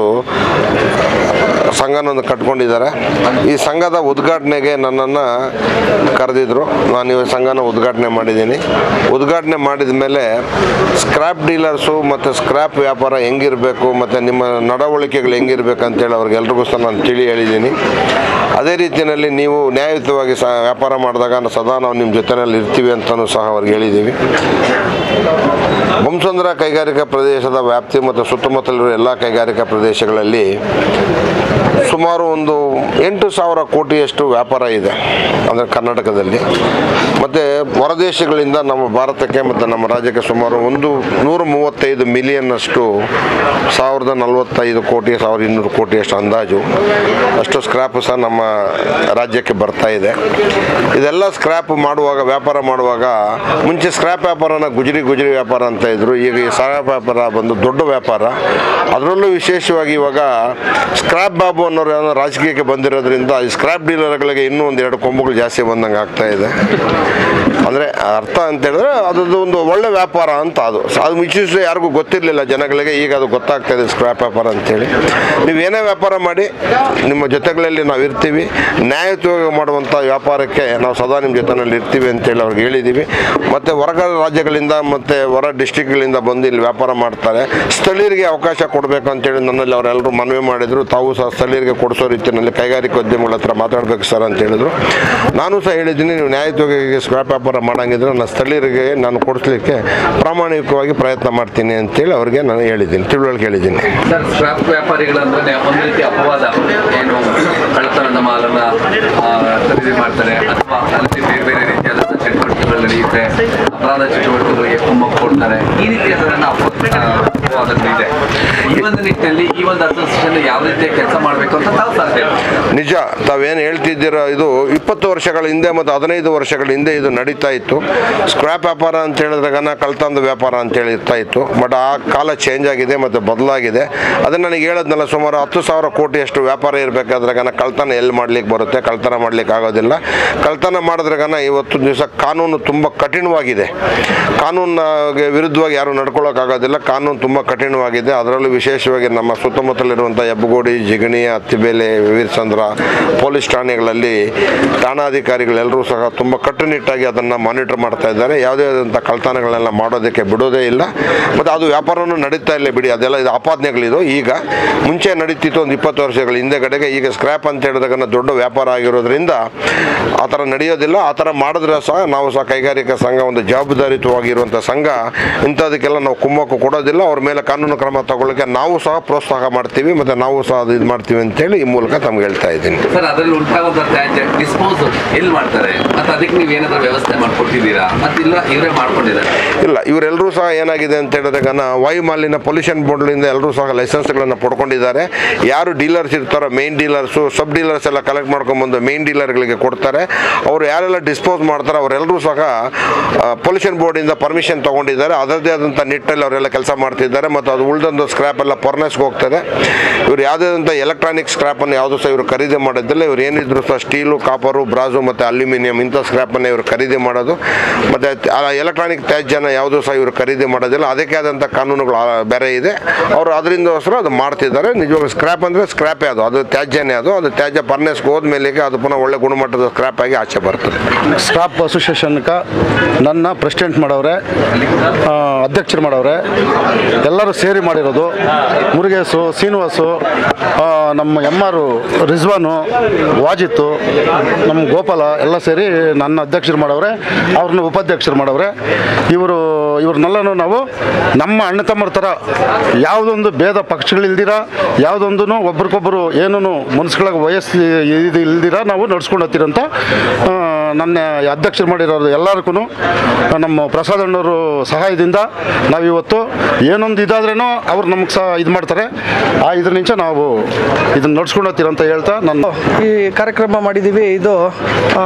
ಸಂಘನೊಂದು ಕಟ್ಕೊಂಡಿದ್ದಾರೆ ಈ ಸಂಘದ ಉದ್ಘಾಟನೆಗೆ ನನ್ನನ್ನು ಕರೆದಿದ್ರು ನಾನು ಈ ಸಂಘನ ಉದ್ಘಾಟನೆ ಮಾಡಿದ್ದೀನಿ ಉದ್ಘಾಟನೆ ಮಾಡಿದ ಮೇಲೆ ಸ್ಕ್ರಾಪ್ ಡೀಲರ್ಸು ಮತ್ತು ಸ್ಕ್ರಾಪ್ ವ್ಯಾಪಾರ ಹೆಂಗಿರಬೇಕು ಮತ್ತು ನಿಮ್ಮ ನಡವಳಿಕೆಗಳು ಹೆಂಗಿರ್ಬೇಕು ಅಂತೇಳಿ ಅವ್ರಿಗೆಲ್ರಿಗೂ ಸಹ ನಾನು ತಿಳಿ ಹೇಳಿದ್ದೀನಿ ಅದೇ ರೀತಿಯಲ್ಲಿ ನೀವು ನ್ಯಾಯಯುತವಾಗಿ ಸಹ ವ್ಯಾಪಾರ ಮಾಡಿದಾಗ ಸದಾ ನಾವು ನಿಮ್ಮ ಜೊತೆಯಲ್ಲಿ ಇರ್ತೀವಿ ಅಂತಲೂ ಸಹ ಅವ್ರಿಗೆ ಹೇಳಿದ್ದೀವಿ ಬೊಮ್ಮಸಂದ್ರ ಕೈಗಾರಿಕಾ ಪ್ರದೇಶದ ವ್ಯಾಪ್ತಿ ಮತ್ತು ಸುತ್ತಮುತ್ತಲಿರುವ ಎಲ್ಲ ಕೈಗಾರಿಕಾ ಪ್ರದೇಶಗಳಲ್ಲಿ ಸುಮಾರು ಒಂದು ಎಂಟು ಸಾವಿರ ಕೋಟಿಯಷ್ಟು ವ್ಯಾಪಾರ ಇದೆ ಅಂದರೆ ಕರ್ನಾಟಕದಲ್ಲಿ ಮತ್ತು ಹೊರದೇಶಗಳಿಂದ ನಮ್ಮ ಭಾರತಕ್ಕೆ ಮತ್ತು ನಮ್ಮ ರಾಜ್ಯಕ್ಕೆ ಸುಮಾರು ಒಂದು ನೂರ ಮೂವತ್ತೈದು ಮಿಲಿಯನ್ನಷ್ಟು ಸಾವಿರದ ನಲವತ್ತೈದು ಕೋಟಿ ಸಾವಿರದ ಇನ್ನೂರು ಕೋಟಿಯಷ್ಟು ಅಂದಾಜು ಅಷ್ಟು ಸ್ಕ್ರ್ಯಾಪ್ ಸಹ ನಮ್ಮ ರಾಜ್ಯಕ್ಕೆ ಬರ್ತಾ ಇದೆ ಇದೆಲ್ಲ ಸ್ಕ್ರ್ಯಾಪ್ ಮಾಡುವಾಗ ವ್ಯಾಪಾರ ಮಾಡುವಾಗ ಮುಂಚೆ ಸ್ಕ್ರ್ಯಾಪ್ ವ್ಯಾಪಾರನ ಗುಜರಿ ಗುಜರಿ ವ್ಯಾಪಾರ ಅಂತ ಇದ್ರು ಈಗ ಈ ಸ್ಕ್ರ್ಯಾಪ್ ವ್ಯಾಪಾರ ಬಂದು ದೊಡ್ಡ ವ್ಯಾಪಾರ ಅದರಲ್ಲೂ ವಿಶೇಷವಾಗಿ ಇವಾಗ ಸ್ಕ್ರ್ಯಾಪ್ ಬಾಬು ಅನ್ನೋರು ಏನೋ ರಾಜಕೀಯಕ್ಕೆ ಬಂದಿರೋದ್ರಿಂದ ಈ ಸ್ಕ್ರ್ಯಾಪ್ ಡೀಲರ್ಗಳಿಗೆ ಇನ್ನೂ ಒಂದು ಎರಡು ಕೊಂಬುಗಳು ಜಾಸ್ತಿ ಬಂದಂಗೆ ಆಗ್ತಾ ಇದೆ ಅಂದರೆ ಅರ್ಥ ಅಂತ ಹೇಳಿದ್ರೆ ಅದೊಂದು ಒಂದು ಒಳ್ಳೆ ವ್ಯಾಪಾರ ಅಂತ ಅದು ಅದು ಮುಂಚೆ ಯಾರಿಗೂ ಗೊತ್ತಿರಲಿಲ್ಲ ಜನಗಳಿಗೆ ಈಗ ಅದು ಗೊತ್ತಾಗ್ತಾ ಇದೆ ಸ್ಕ್ರ್ಯಾಪ್ ವ್ಯಾಪಾರ ಅಂತೇಳಿ ನೀವು ಏನೇ ವ್ಯಾಪಾರ ಮಾಡಿ ನಿಮ್ಮ ಜೊತೆಗಳಲ್ಲಿ ನಾವು ಇರ್ತೀವಿ ನ್ಯಾಯಯುತವಾಗಿ ಮಾಡುವಂಥ ವ್ಯಾಪಾರಕ್ಕೆ ನಾವು ಸದಾ ನಿಮ್ಮ ಜೊತೆನಲ್ಲಿ ಇರ್ತೀವಿ ಅಂತೇಳಿ ಅವ್ರಿಗೆ ಹೇಳಿದ್ದೀವಿ ಮತ್ತು ಹೊರಗಡೆ ರಾಜ್ಯಗಳಿಂದ ಮತ್ತು ಹೊರ ಡಿಸ್ಟಿಕ್ಗಳಿಂದ ಬಂದು ಇಲ್ಲಿ ವ್ಯಾಪಾರ ಮಾಡ್ತಾರೆ ಸ್ಥಳೀಯರಿಗೆ ಅವಕಾಶ ಕೊಡಬೇಕು ಅಂತೇಳಿ ನನ್ನಲ್ಲಿ ಅವರೆಲ್ಲರೂ ಮನವಿ ಮಾಡಿದರು ತಾವು ಸಹ ಸ್ಥಳೀಯರಿಗೆ ಕೊಡಿಸೋ ರೀತಿಯಲ್ಲಿ ಕೈಗಾರಿಕಾ ಉದ್ಯಮಗಳ ಹತ್ರ ಮಾತಾಡಬೇಕು ಸರ್ ಅಂತ ಹೇಳಿದ್ರು ನಾನು ಸಹ ಹೇಳಿದ್ದೀನಿ ನೀವು ನ್ಯಾಯಯುತವಾಗಿ ಸ್ಕ್ರಾಪ್ ವ್ಯಾಪಾರ ಮಾಡಂಗಿದ್ರೆ ನಾನು ಸ್ಥಳೀಯರಿಗೆ ನಾನು ಕೊಡಿಸ್ಲಿಕ್ಕೆ ಪ್ರಾಮಾಣಿಕವಾಗಿ ಪ್ರಯತ್ನ ಮಾಡ್ತೀನಿ ಅಂತೇಳಿ ಅವ್ರಿಗೆ ನಾನು ಹೇಳಿದ್ದೀನಿ ತಿಳುವಳಿಕೆ ಹೇಳಿದ್ದೀನಿ ಸರ್ ಸ್ಕ್ರಾಪ್ ವ್ಯಾಪಾರಿಗಳಂದ್ರೆ ಒಂದು ರೀತಿ ಅಪವಾದ ಏನು ಕಳ್ಳತನ ಮಾಲನ್ನ ಆ, ಖರೀದಿ ಮಾಡ್ತಾರೆ ಅಥವಾ ಅಲ್ಲಿ ಬೇರೆ ಬೇರೆ ರೀತಿಯಾದಂತಹ ಚಟುವಟಿಕೆಗಳು ನಡೆಯುತ್ತೆ ಅಪರಾಧ ಚಟುವಟಿಕೆಗಳಿಗೆ ಕುಮ್ಮಕ್ಕು ಕೊಡ್ತಾರೆ ಈ ರೀತಿಯಾದ ಅಪವಾದಗಳು ಇದೆ ಈ ಒಂದು ನಿಟ್ಟಿನಲ್ಲಿ ಈ ಒಂದು ಅಸೋಸಿಯೇಷನ್ ಯಾವ ರೀತಿಯ ಕೆಲಸ ಮಾಡಬೇಕು ಅಂತ ತಾವು ಸಾಧ್ಯ ನಿಜ ತಾವೇನು ಹೇಳ್ತಿದ್ದೀರೋ ಇದು ಇಪ್ಪತ್ತು ವರ್ಷಗಳ ಹಿಂದೆ ಮತ್ತು ಹದಿನೈದು ವರ್ಷಗಳ ಹಿಂದೆ ಇದು ನಡೀತಾ ಇತ್ತು ಸ್ಕ್ರ್ಯಾಪ್ ವ್ಯಾಪಾರ ಅಂತ ಹೇಳಿದ್ರಾಗನ ಕಳ್ತನದ ವ್ಯಾಪಾರ ಅಂತ ಹೇಳಿ ಇರ್ತಾ ಇತ್ತು ಬಟ್ ಆ ಕಾಲ ಚೇಂಜ್ ಆಗಿದೆ ಮತ್ತು ಬದಲಾಗಿದೆ ಅದನ್ನು ನನಗೆ ಹೇಳೋದ್ನಲ್ಲ ಸುಮಾರು ಹತ್ತು ಸಾವಿರ ಕೋಟಿಯಷ್ಟು ವ್ಯಾಪಾರ ಇರಬೇಕಾದ್ರಾಗನ ಕಳ್ತನ ಎಲ್ಲಿ ಮಾಡ್ಲಿಕ್ಕೆ ಬರುತ್ತೆ ಕಳ್ತನ ಮಾಡ್ಲಿಕ್ಕೆ ಆಗೋದಿಲ್ಲ ಕಳ್ತನ ಮಾಡಿದ್ರಾಗನ ಇವತ್ತು ದಿವಸ ಕಾನೂನು ತುಂಬ ಕಠಿಣವಾಗಿದೆ ಕಾನೂನಿಗೆ ವಿರುದ್ಧವಾಗಿ ಯಾರು ನಡ್ಕೊಳ್ಳೋಕ್ಕಾಗೋದಿಲ್ಲ ಕಾನೂನು ತುಂಬ ಕಠಿಣವಾಗಿದೆ ಅದರಲ್ಲೂ ವಿಶೇಷವಾಗಿ ನಮ್ಮ ಸುತ್ತಮುತ್ತಲಿರುವಂಥ ಹೆಬ್ಬಗೋಡಿ ಜಿಗಣಿ ಹತ್ತಿಬೇಲೆ ವೀರಚಂದ್ರ ಪೊಲೀಸ್ ಠಾಣೆಗಳಲ್ಲಿ ಠಾಣಾಧಿಕಾರಿಗಳೆಲ್ಲರೂ ಸಹ ತುಂಬ ಕಟ್ಟುನಿಟ್ಟಾಗಿ ಅದನ್ನು ಮಾನಿಟರ್ ಮಾಡ್ತಾ ಇದ್ದಾರೆ ಯಾವುದೇ ಆದಂಥ ಕಳ್ತನಗಳನ್ನೆಲ್ಲ ಮಾಡೋದಕ್ಕೆ ಬಿಡೋದೇ ಇಲ್ಲ ಮತ್ತು ಅದು ವ್ಯಾಪಾರನೂ ನಡೀತಾ ಇಲ್ಲ ಬಿಡಿ ಅದೆಲ್ಲ ಇದು ಆಪಾದನೆಗಳಿದು ಈಗ ಮುಂಚೆ ನಡೀತಿತ್ತು ಒಂದು ಇಪ್ಪತ್ತು ವರ್ಷಗಳ ಹಿಂದೆಗಡೆಗೆ ಈಗ ಸ್ಕ್ರ್ಯಾಪ್ ಅಂತ ಹೇಳಿದಾಗ ದೊಡ್ಡ ವ್ಯಾಪಾರ ಆಗಿರೋದ್ರಿಂದ ಆ ಥರ ನಡೆಯೋದಿಲ್ಲ ಆ ಥರ ಮಾಡಿದ್ರೆ ಸಹ ನಾವು ಸಹ ಕೈಗಾರಿಕಾ ಸಂಘ ಒಂದು ಜವಾಬ್ದಾರಿಯುತವಾಗಿರುವಂಥ ಸಂಘ ಇಂಥದಕ್ಕೆಲ್ಲ ನಾವು ಕುಮ್ಮಕ್ಕು ಕೊಡೋದಿಲ್ಲ ಅವ್ರ ಮೇಲೆ ಕಾನೂನು ಕ್ರಮ ತಗೊಳ್ಳೋಕೆ ನಾವು ಸಹ ಪ್ರೋತ್ಸಾಹ ಮಾಡ್ತೀವಿ ಮತ್ತು ನಾವು ಸಹ ಅದು ಇದು ಮಾಡ್ತೀವಿ ಅಂತೇಳಿ ಈ ಮೂಲಕ ತಮ್ಗೆ ಹೇಳ್ತಾ ಇದ್ದೀನಿ ಸರ್ ಅದರಲ್ಲಿ ಉಂಟಾಗುವಂತ ತ್ಯಾಜ್ಯ ಡಿಸ್ಪೋಸಲ್ ಎಲ್ಲಿ ಮಾಡ್ತಾರೆ ಮತ್ತೆ ಅದಕ್ಕೆ ನೀವು ಏನಾದ್ರು ವ್ಯವಸ್ಥೆ ಮಾಡ್ಕೊಟ್ಟಿದ್ದೀರಾ ಮತ್ತಿಲ್ಲ ಇವರೇ ಮಾಡ್ಕೊಂಡಿದ್ದಾರೆ ಇಲ್ಲ ಇವರೆಲ್ಲರೂ ಸಹ ಏನಾಗಿದೆ ಅಂತ ಹೇಳಿದಾಗ ವಾಯು ಮಾಲಿನ್ಯ ಪೊಲ್ಯೂಷನ್ ಬೋರ್ಡ್ನಿಂದ ಎಲ್ಲರೂ ಸಹ ಲೈಸೆನ್ಸ್ಗಳನ್ನು ಪಡ್ಕೊಂಡಿದ್ದಾರೆ ಯಾರು ಡೀಲರ್ಸ್ ಇರ್ತಾರೋ ಮೇನ್ ಡೀಲರ್ಸು ಸಬ್ ಡೀಲರ್ಸ್ ಎಲ್ಲ ಕಲೆಕ್ಟ್ ಮಾಡ್ಕೊಂಬಂದು ಮೇನ್ ಡೀಲರ್ಗಳಿಗೆ ಕೊಡ್ತಾರೆ ಅವರು ಯಾರೆಲ್ಲ ಡಿಸ್ಪೋಸ್ ಮಾಡ್ತಾರೆ ಅವರೆಲ್ಲರೂ ಸಹ ಪೊಲ್ಯೂಷನ್ ಬೋರ್ಡಿಂದ ಪರ್ಮಿಷನ್ ತೊಗೊಂಡಿದ್ದಾರೆ ಅದರದ್ದೇ ಆದಂಥ ನಿಟ್ಟಲ್ಲಿ ಅವರೆಲ್ಲ ಕೆಲಸ ಮಾಡ್ತಿದ್ದಾರೆ ಮತ್ತು ಅದು ಉಳಿದೊಂದು ಸ್ಕ್ರ್ಯಾಪ್ ಎಲ್ಲ ಪರ್ನೆಸ್ಗೆ ಹೋಗ್ತದೆ ಇವರು ಯಾವುದೇ ಆದಂಥ ಎಲೆಕ್ಟ್ರಾನಿಕ್ ಸ್ಕ್ರ್ಯಾಪನ್ನು ಯಾವುದೂ ಸಹ ಇವರು ಖರೀದಿ ಮಾಡೋದಿಲ್ಲ ಇವ್ರು ಏನಿದ್ರು ಸಹ ಸ್ಟೀಲು ಕಾಪರು ಬ್ರಾಜು ಮತ್ತು ಅಲ್ಯೂಮಿನಿಯಂ ಇಂಥ ಸ್ಕ್ರ್ಯಾಪನ್ನು ಇವರು ಖರೀದಿ ಮಾಡೋದು ಮತ್ತು ಎಲೆಕ್ಟ್ರಾನಿಕ್ ತ್ಯಾಜ್ಯನ ಯಾವುದೂ ಸಹ ಇವರು ಖರೀದಿ ಮಾಡೋದಿಲ್ಲ ಅದಕ್ಕೆ ಆದಂಥ ಕಾನೂನುಗಳು ಆ, ಬೇರೆ ಇದೆ ಅವರು ಅದರಿಂದೋಸ್ಕರ ಅದು ಮಾಡ್ತಿದ್ದಾರೆ ನಿಜವಾಗ ಸ್ಕ್ರ್ಯಾಪ್ ಅಂದರೆ ಸ್ಕ್ರ್ಯಾಪೇ ಅದು ಅದು ತ್ಯಾಜ್ಯನೇ ಅದು ಅದು ತ್ಯಾಜ್ಯ ಪರ್ನೆಸ್ಗೆ ಹೋದ್ಮೇಲೆಗೆ ಅದು ಪುನಃ ಒಳ್ಳೆ ಗುಣಮಟ್ಟದ ಸ್ಕ್ರ್ಯಾಪ್ ಆಗಿ ಆಚೆ ಬರ್ತದೆ ಸ್ಕ್ರಾಪ್ ಅಸೋಸಿಯೇಷನ್ಗೆ ನನ್ನ ಪ್ರೆಸಿಡೆಂಟ್ ಮಾಡವ್ರೆ ಆ, ಅಧ್ಯಕ್ಷರು ಮಾಡವ್ರೆ ಎಲ್ಲರೂ ಸೇರಿ ಮಾಡಿರೋದು ಮುರುಗೇಶು ಶ್ರೀನಿವಾಸು ಆ, ನಮ್ಮ ಎಮ್ ಆರು ರಿಜ್ವಾನು ವಾಜಿತ್ತು ನಮ್ಮ ಗೋಪಾಲ ಎಲ್ಲ ಸೇರಿ ನನ್ನ ಅಧ್ಯಕ್ಷರು ಮಾಡವ್ರೆ ಅವ್ರನ್ನ ಉಪಾಧ್ಯಕ್ಷರು ಮಾಡವ್ರೆ ಇವರು ಇವ್ರನ್ನೆಲ್ಲನೂ ನಾವು ನಮ್ಮ ಅಣ್ಣ ತಮ್ಮರ ಥರ ಯಾವುದೊಂದು ಭೇದ ಪಕ್ಷಗಳಿಲ್ದಿರ ಯಾವುದೊಂದು ಒಬ್ರಿಗೊಬ್ಬರು ಏನೂ ಮನಸ್ಸುಗಳಿಗೆ ವಯಸ್ಸು ಇದು ಇಲ್ದಿರ ನಾವು ನಡ್ಸ್ಕೊಂಡು ಹೋಗ್ತೀರಂತ ಆ, ನನ್ನ ಅಧ್ಯಕ್ಷರು ಮಾಡಿರೋರು ಎಲ್ಲರಿಗೂ ನಮ್ಮ ಪ್ರಸಾದ್ ಅಣ್ಣವರು ಸಹಾಯದಿಂದ ನಾವಿವತ್ತು ಏನೊಂದು ಇದಾದ್ರೇನೋ ಅವ್ರು ನಮಗೆ ಸಹ ಇದು ಮಾಡ್ತಾರೆ ಆ ಇದ್ರ ನಿಂಚ ನಾವು ಇದನ್ನ ನಡ್ಸ್ಕೊಂಡು ಹೋಗ್ತೀರಂತ ಹೇಳ್ತಾ ನನ್ನ ಈ ಕಾರ್ಯಕ್ರಮ ಮಾಡಿದ್ದೀವಿ ಇದು ಆ,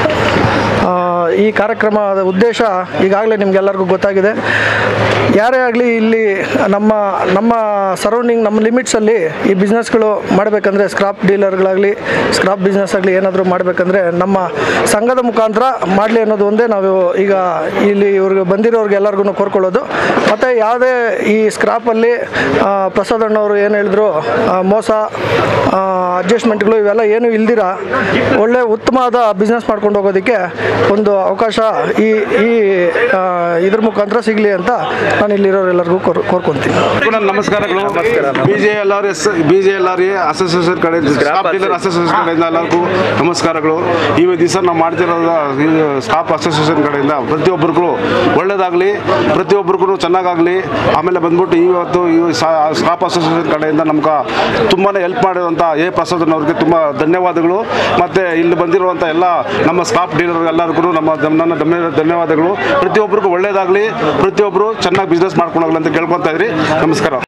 ಆ, ಈ ಕಾರ್ಯಕ್ರಮದ ಉದ್ದೇಶ ಈಗಾಗಲೇ ನಿಮ್ಗೆಲ್ಲರಿಗೂ ಗೊತ್ತಾಗಿದೆ ಯಾರೇ ಆಗಲಿ ಇಲ್ಲಿ ನಮ್ಮ ನಮ್ಮ ಸರೌಂಡಿಂಗ್ ನಮ್ಮ ಲಿಮಿಟ್ಸಲ್ಲಿ ಈ ಬಿಸ್ನೆಸ್ಗಳು ಮಾಡಬೇಕಂದ್ರೆ ಸ್ಕ್ರಾಪ್ ಡೀಲರ್ಗಳಾಗಲಿ ಸ್ಕ್ರಾಪ್ ಬಿಸ್ನೆಸ್ ಆಗಲಿ ಏನಾದರೂ ಮಾಡಬೇಕಂದ್ರೆ ನಮ್ಮ ಸಂಘದ ಮುಖಾಂತರ ಮಾಡಲಿ ಅನ್ನೋದು ಒಂದೇ ನಾವು ಈಗ ಇಲ್ಲಿ ಇವ್ರಿಗೆ ಬಂದಿರೋರ್ಗೆ ಎಲ್ಲರಿಗೂ ಕೋರ್ಕೊಳ್ಳೋದು ಮತ್ತು ಯಾವುದೇ ಈ ಸ್ಕ್ರಾಪಲ್ಲಿ ಪ್ರಸಾದ್ ಅಣ್ಣವರು ಏನು ಹೇಳಿದ್ರು ಆ, ಮೋಸ ಅಡ್ಜಸ್ಟ್ಮೆಂಟ್ಗಳು ಇವೆಲ್ಲ ಏನು ಇಲ್ದಿರ ಒಳ್ಳೆ ಉತ್ತಮವಾದ ಬಿಸ್ನೆಸ್ ಮಾಡ್ಕೊಂಡು ಹೋಗೋದಕ್ಕೆ ಒಂದು ಅವಕಾಶ ಈ ಈ ಆ, ಇದ್ರ ಮುಖಾಂತರ ಸಿಗಲಿ ಅಂತ ನಾನು ಇಲ್ಲಿರೋರೆಲ್ಲರಿಗೂ ಕೋರ್ ಕೋರ್ಕೊತೀನಿ ಕೂಡ ನಮಸ್ಕಾರಗಳು B J L R S B J L R A association ಕಡೆಯಿಂದ ಸ್ಟಾಫ್ ಡೀಲರ್ ಅಸೋಸಿಯೇಷನ್ ಕಡೆಯಿಂದ ಎಲ್ಲರಿಗೂ ನಮಸ್ಕಾರಗಳು ಈ ದಿವಸ ನಾವು ಮಾಡ್ತಿರೋದು ಸ್ಟಾಫ್ ಅಸೋಸಿಯೇಷನ್ ಕಡೆಯಿಂದ ಪ್ರತಿಯೊಬ್ಬರಿಗೂ ಒಳ್ಳೇದಾಗಲಿ ಪ್ರತಿಯೊಬ್ಬರಿಗೂ ಚೆನ್ನಾಗಾಗಲಿ ಆಮೇಲೆ ಬಂದ್ಬಿಟ್ಟು ಇವತ್ತು ಈ ಸ್ಟಾಫ್ ಅಸೋಸಿಯೇಷನ್ ಕಡೆಯಿಂದ ನಮ್ಗೆ ತುಂಬಾ ಹೆಲ್ಪ್ ಮಾಡಿರುವಂಥ ಎ ಪ್ರಸಾದನ್ ಅವ್ರಿಗೆ ತುಂಬ ಧನ್ಯವಾದಗಳು ಮತ್ತು ಇಲ್ಲಿ ಬಂದಿರುವಂಥ ಎಲ್ಲ ನಮ್ಮ ಸ್ಟಾಫ್ ಡೀಲರ್ ಎಲ್ಲರಿಗೂ ನಮ್ಮ ನನ್ನ ಧನ್ಯ- ಧನ್ಯವಾದಗಳು ಪ್ರತಿಯೊಬ್ಬರಿಗೂ ಒಳ್ಳೇದಾಗಲಿ ಪ್ರತಿಯೊಬ್ಬರು ಚೆನ್ನಾಗಿ ಬಿಸ್ನೆಸ್ ಮಾಡ್ಕೊಂಡು ಹೋಗ್ಲಿ ಅಂತ ಕೇಳ್ಕೊತಾ ಇದ್ರಿ ನಮಸ್ಕಾರ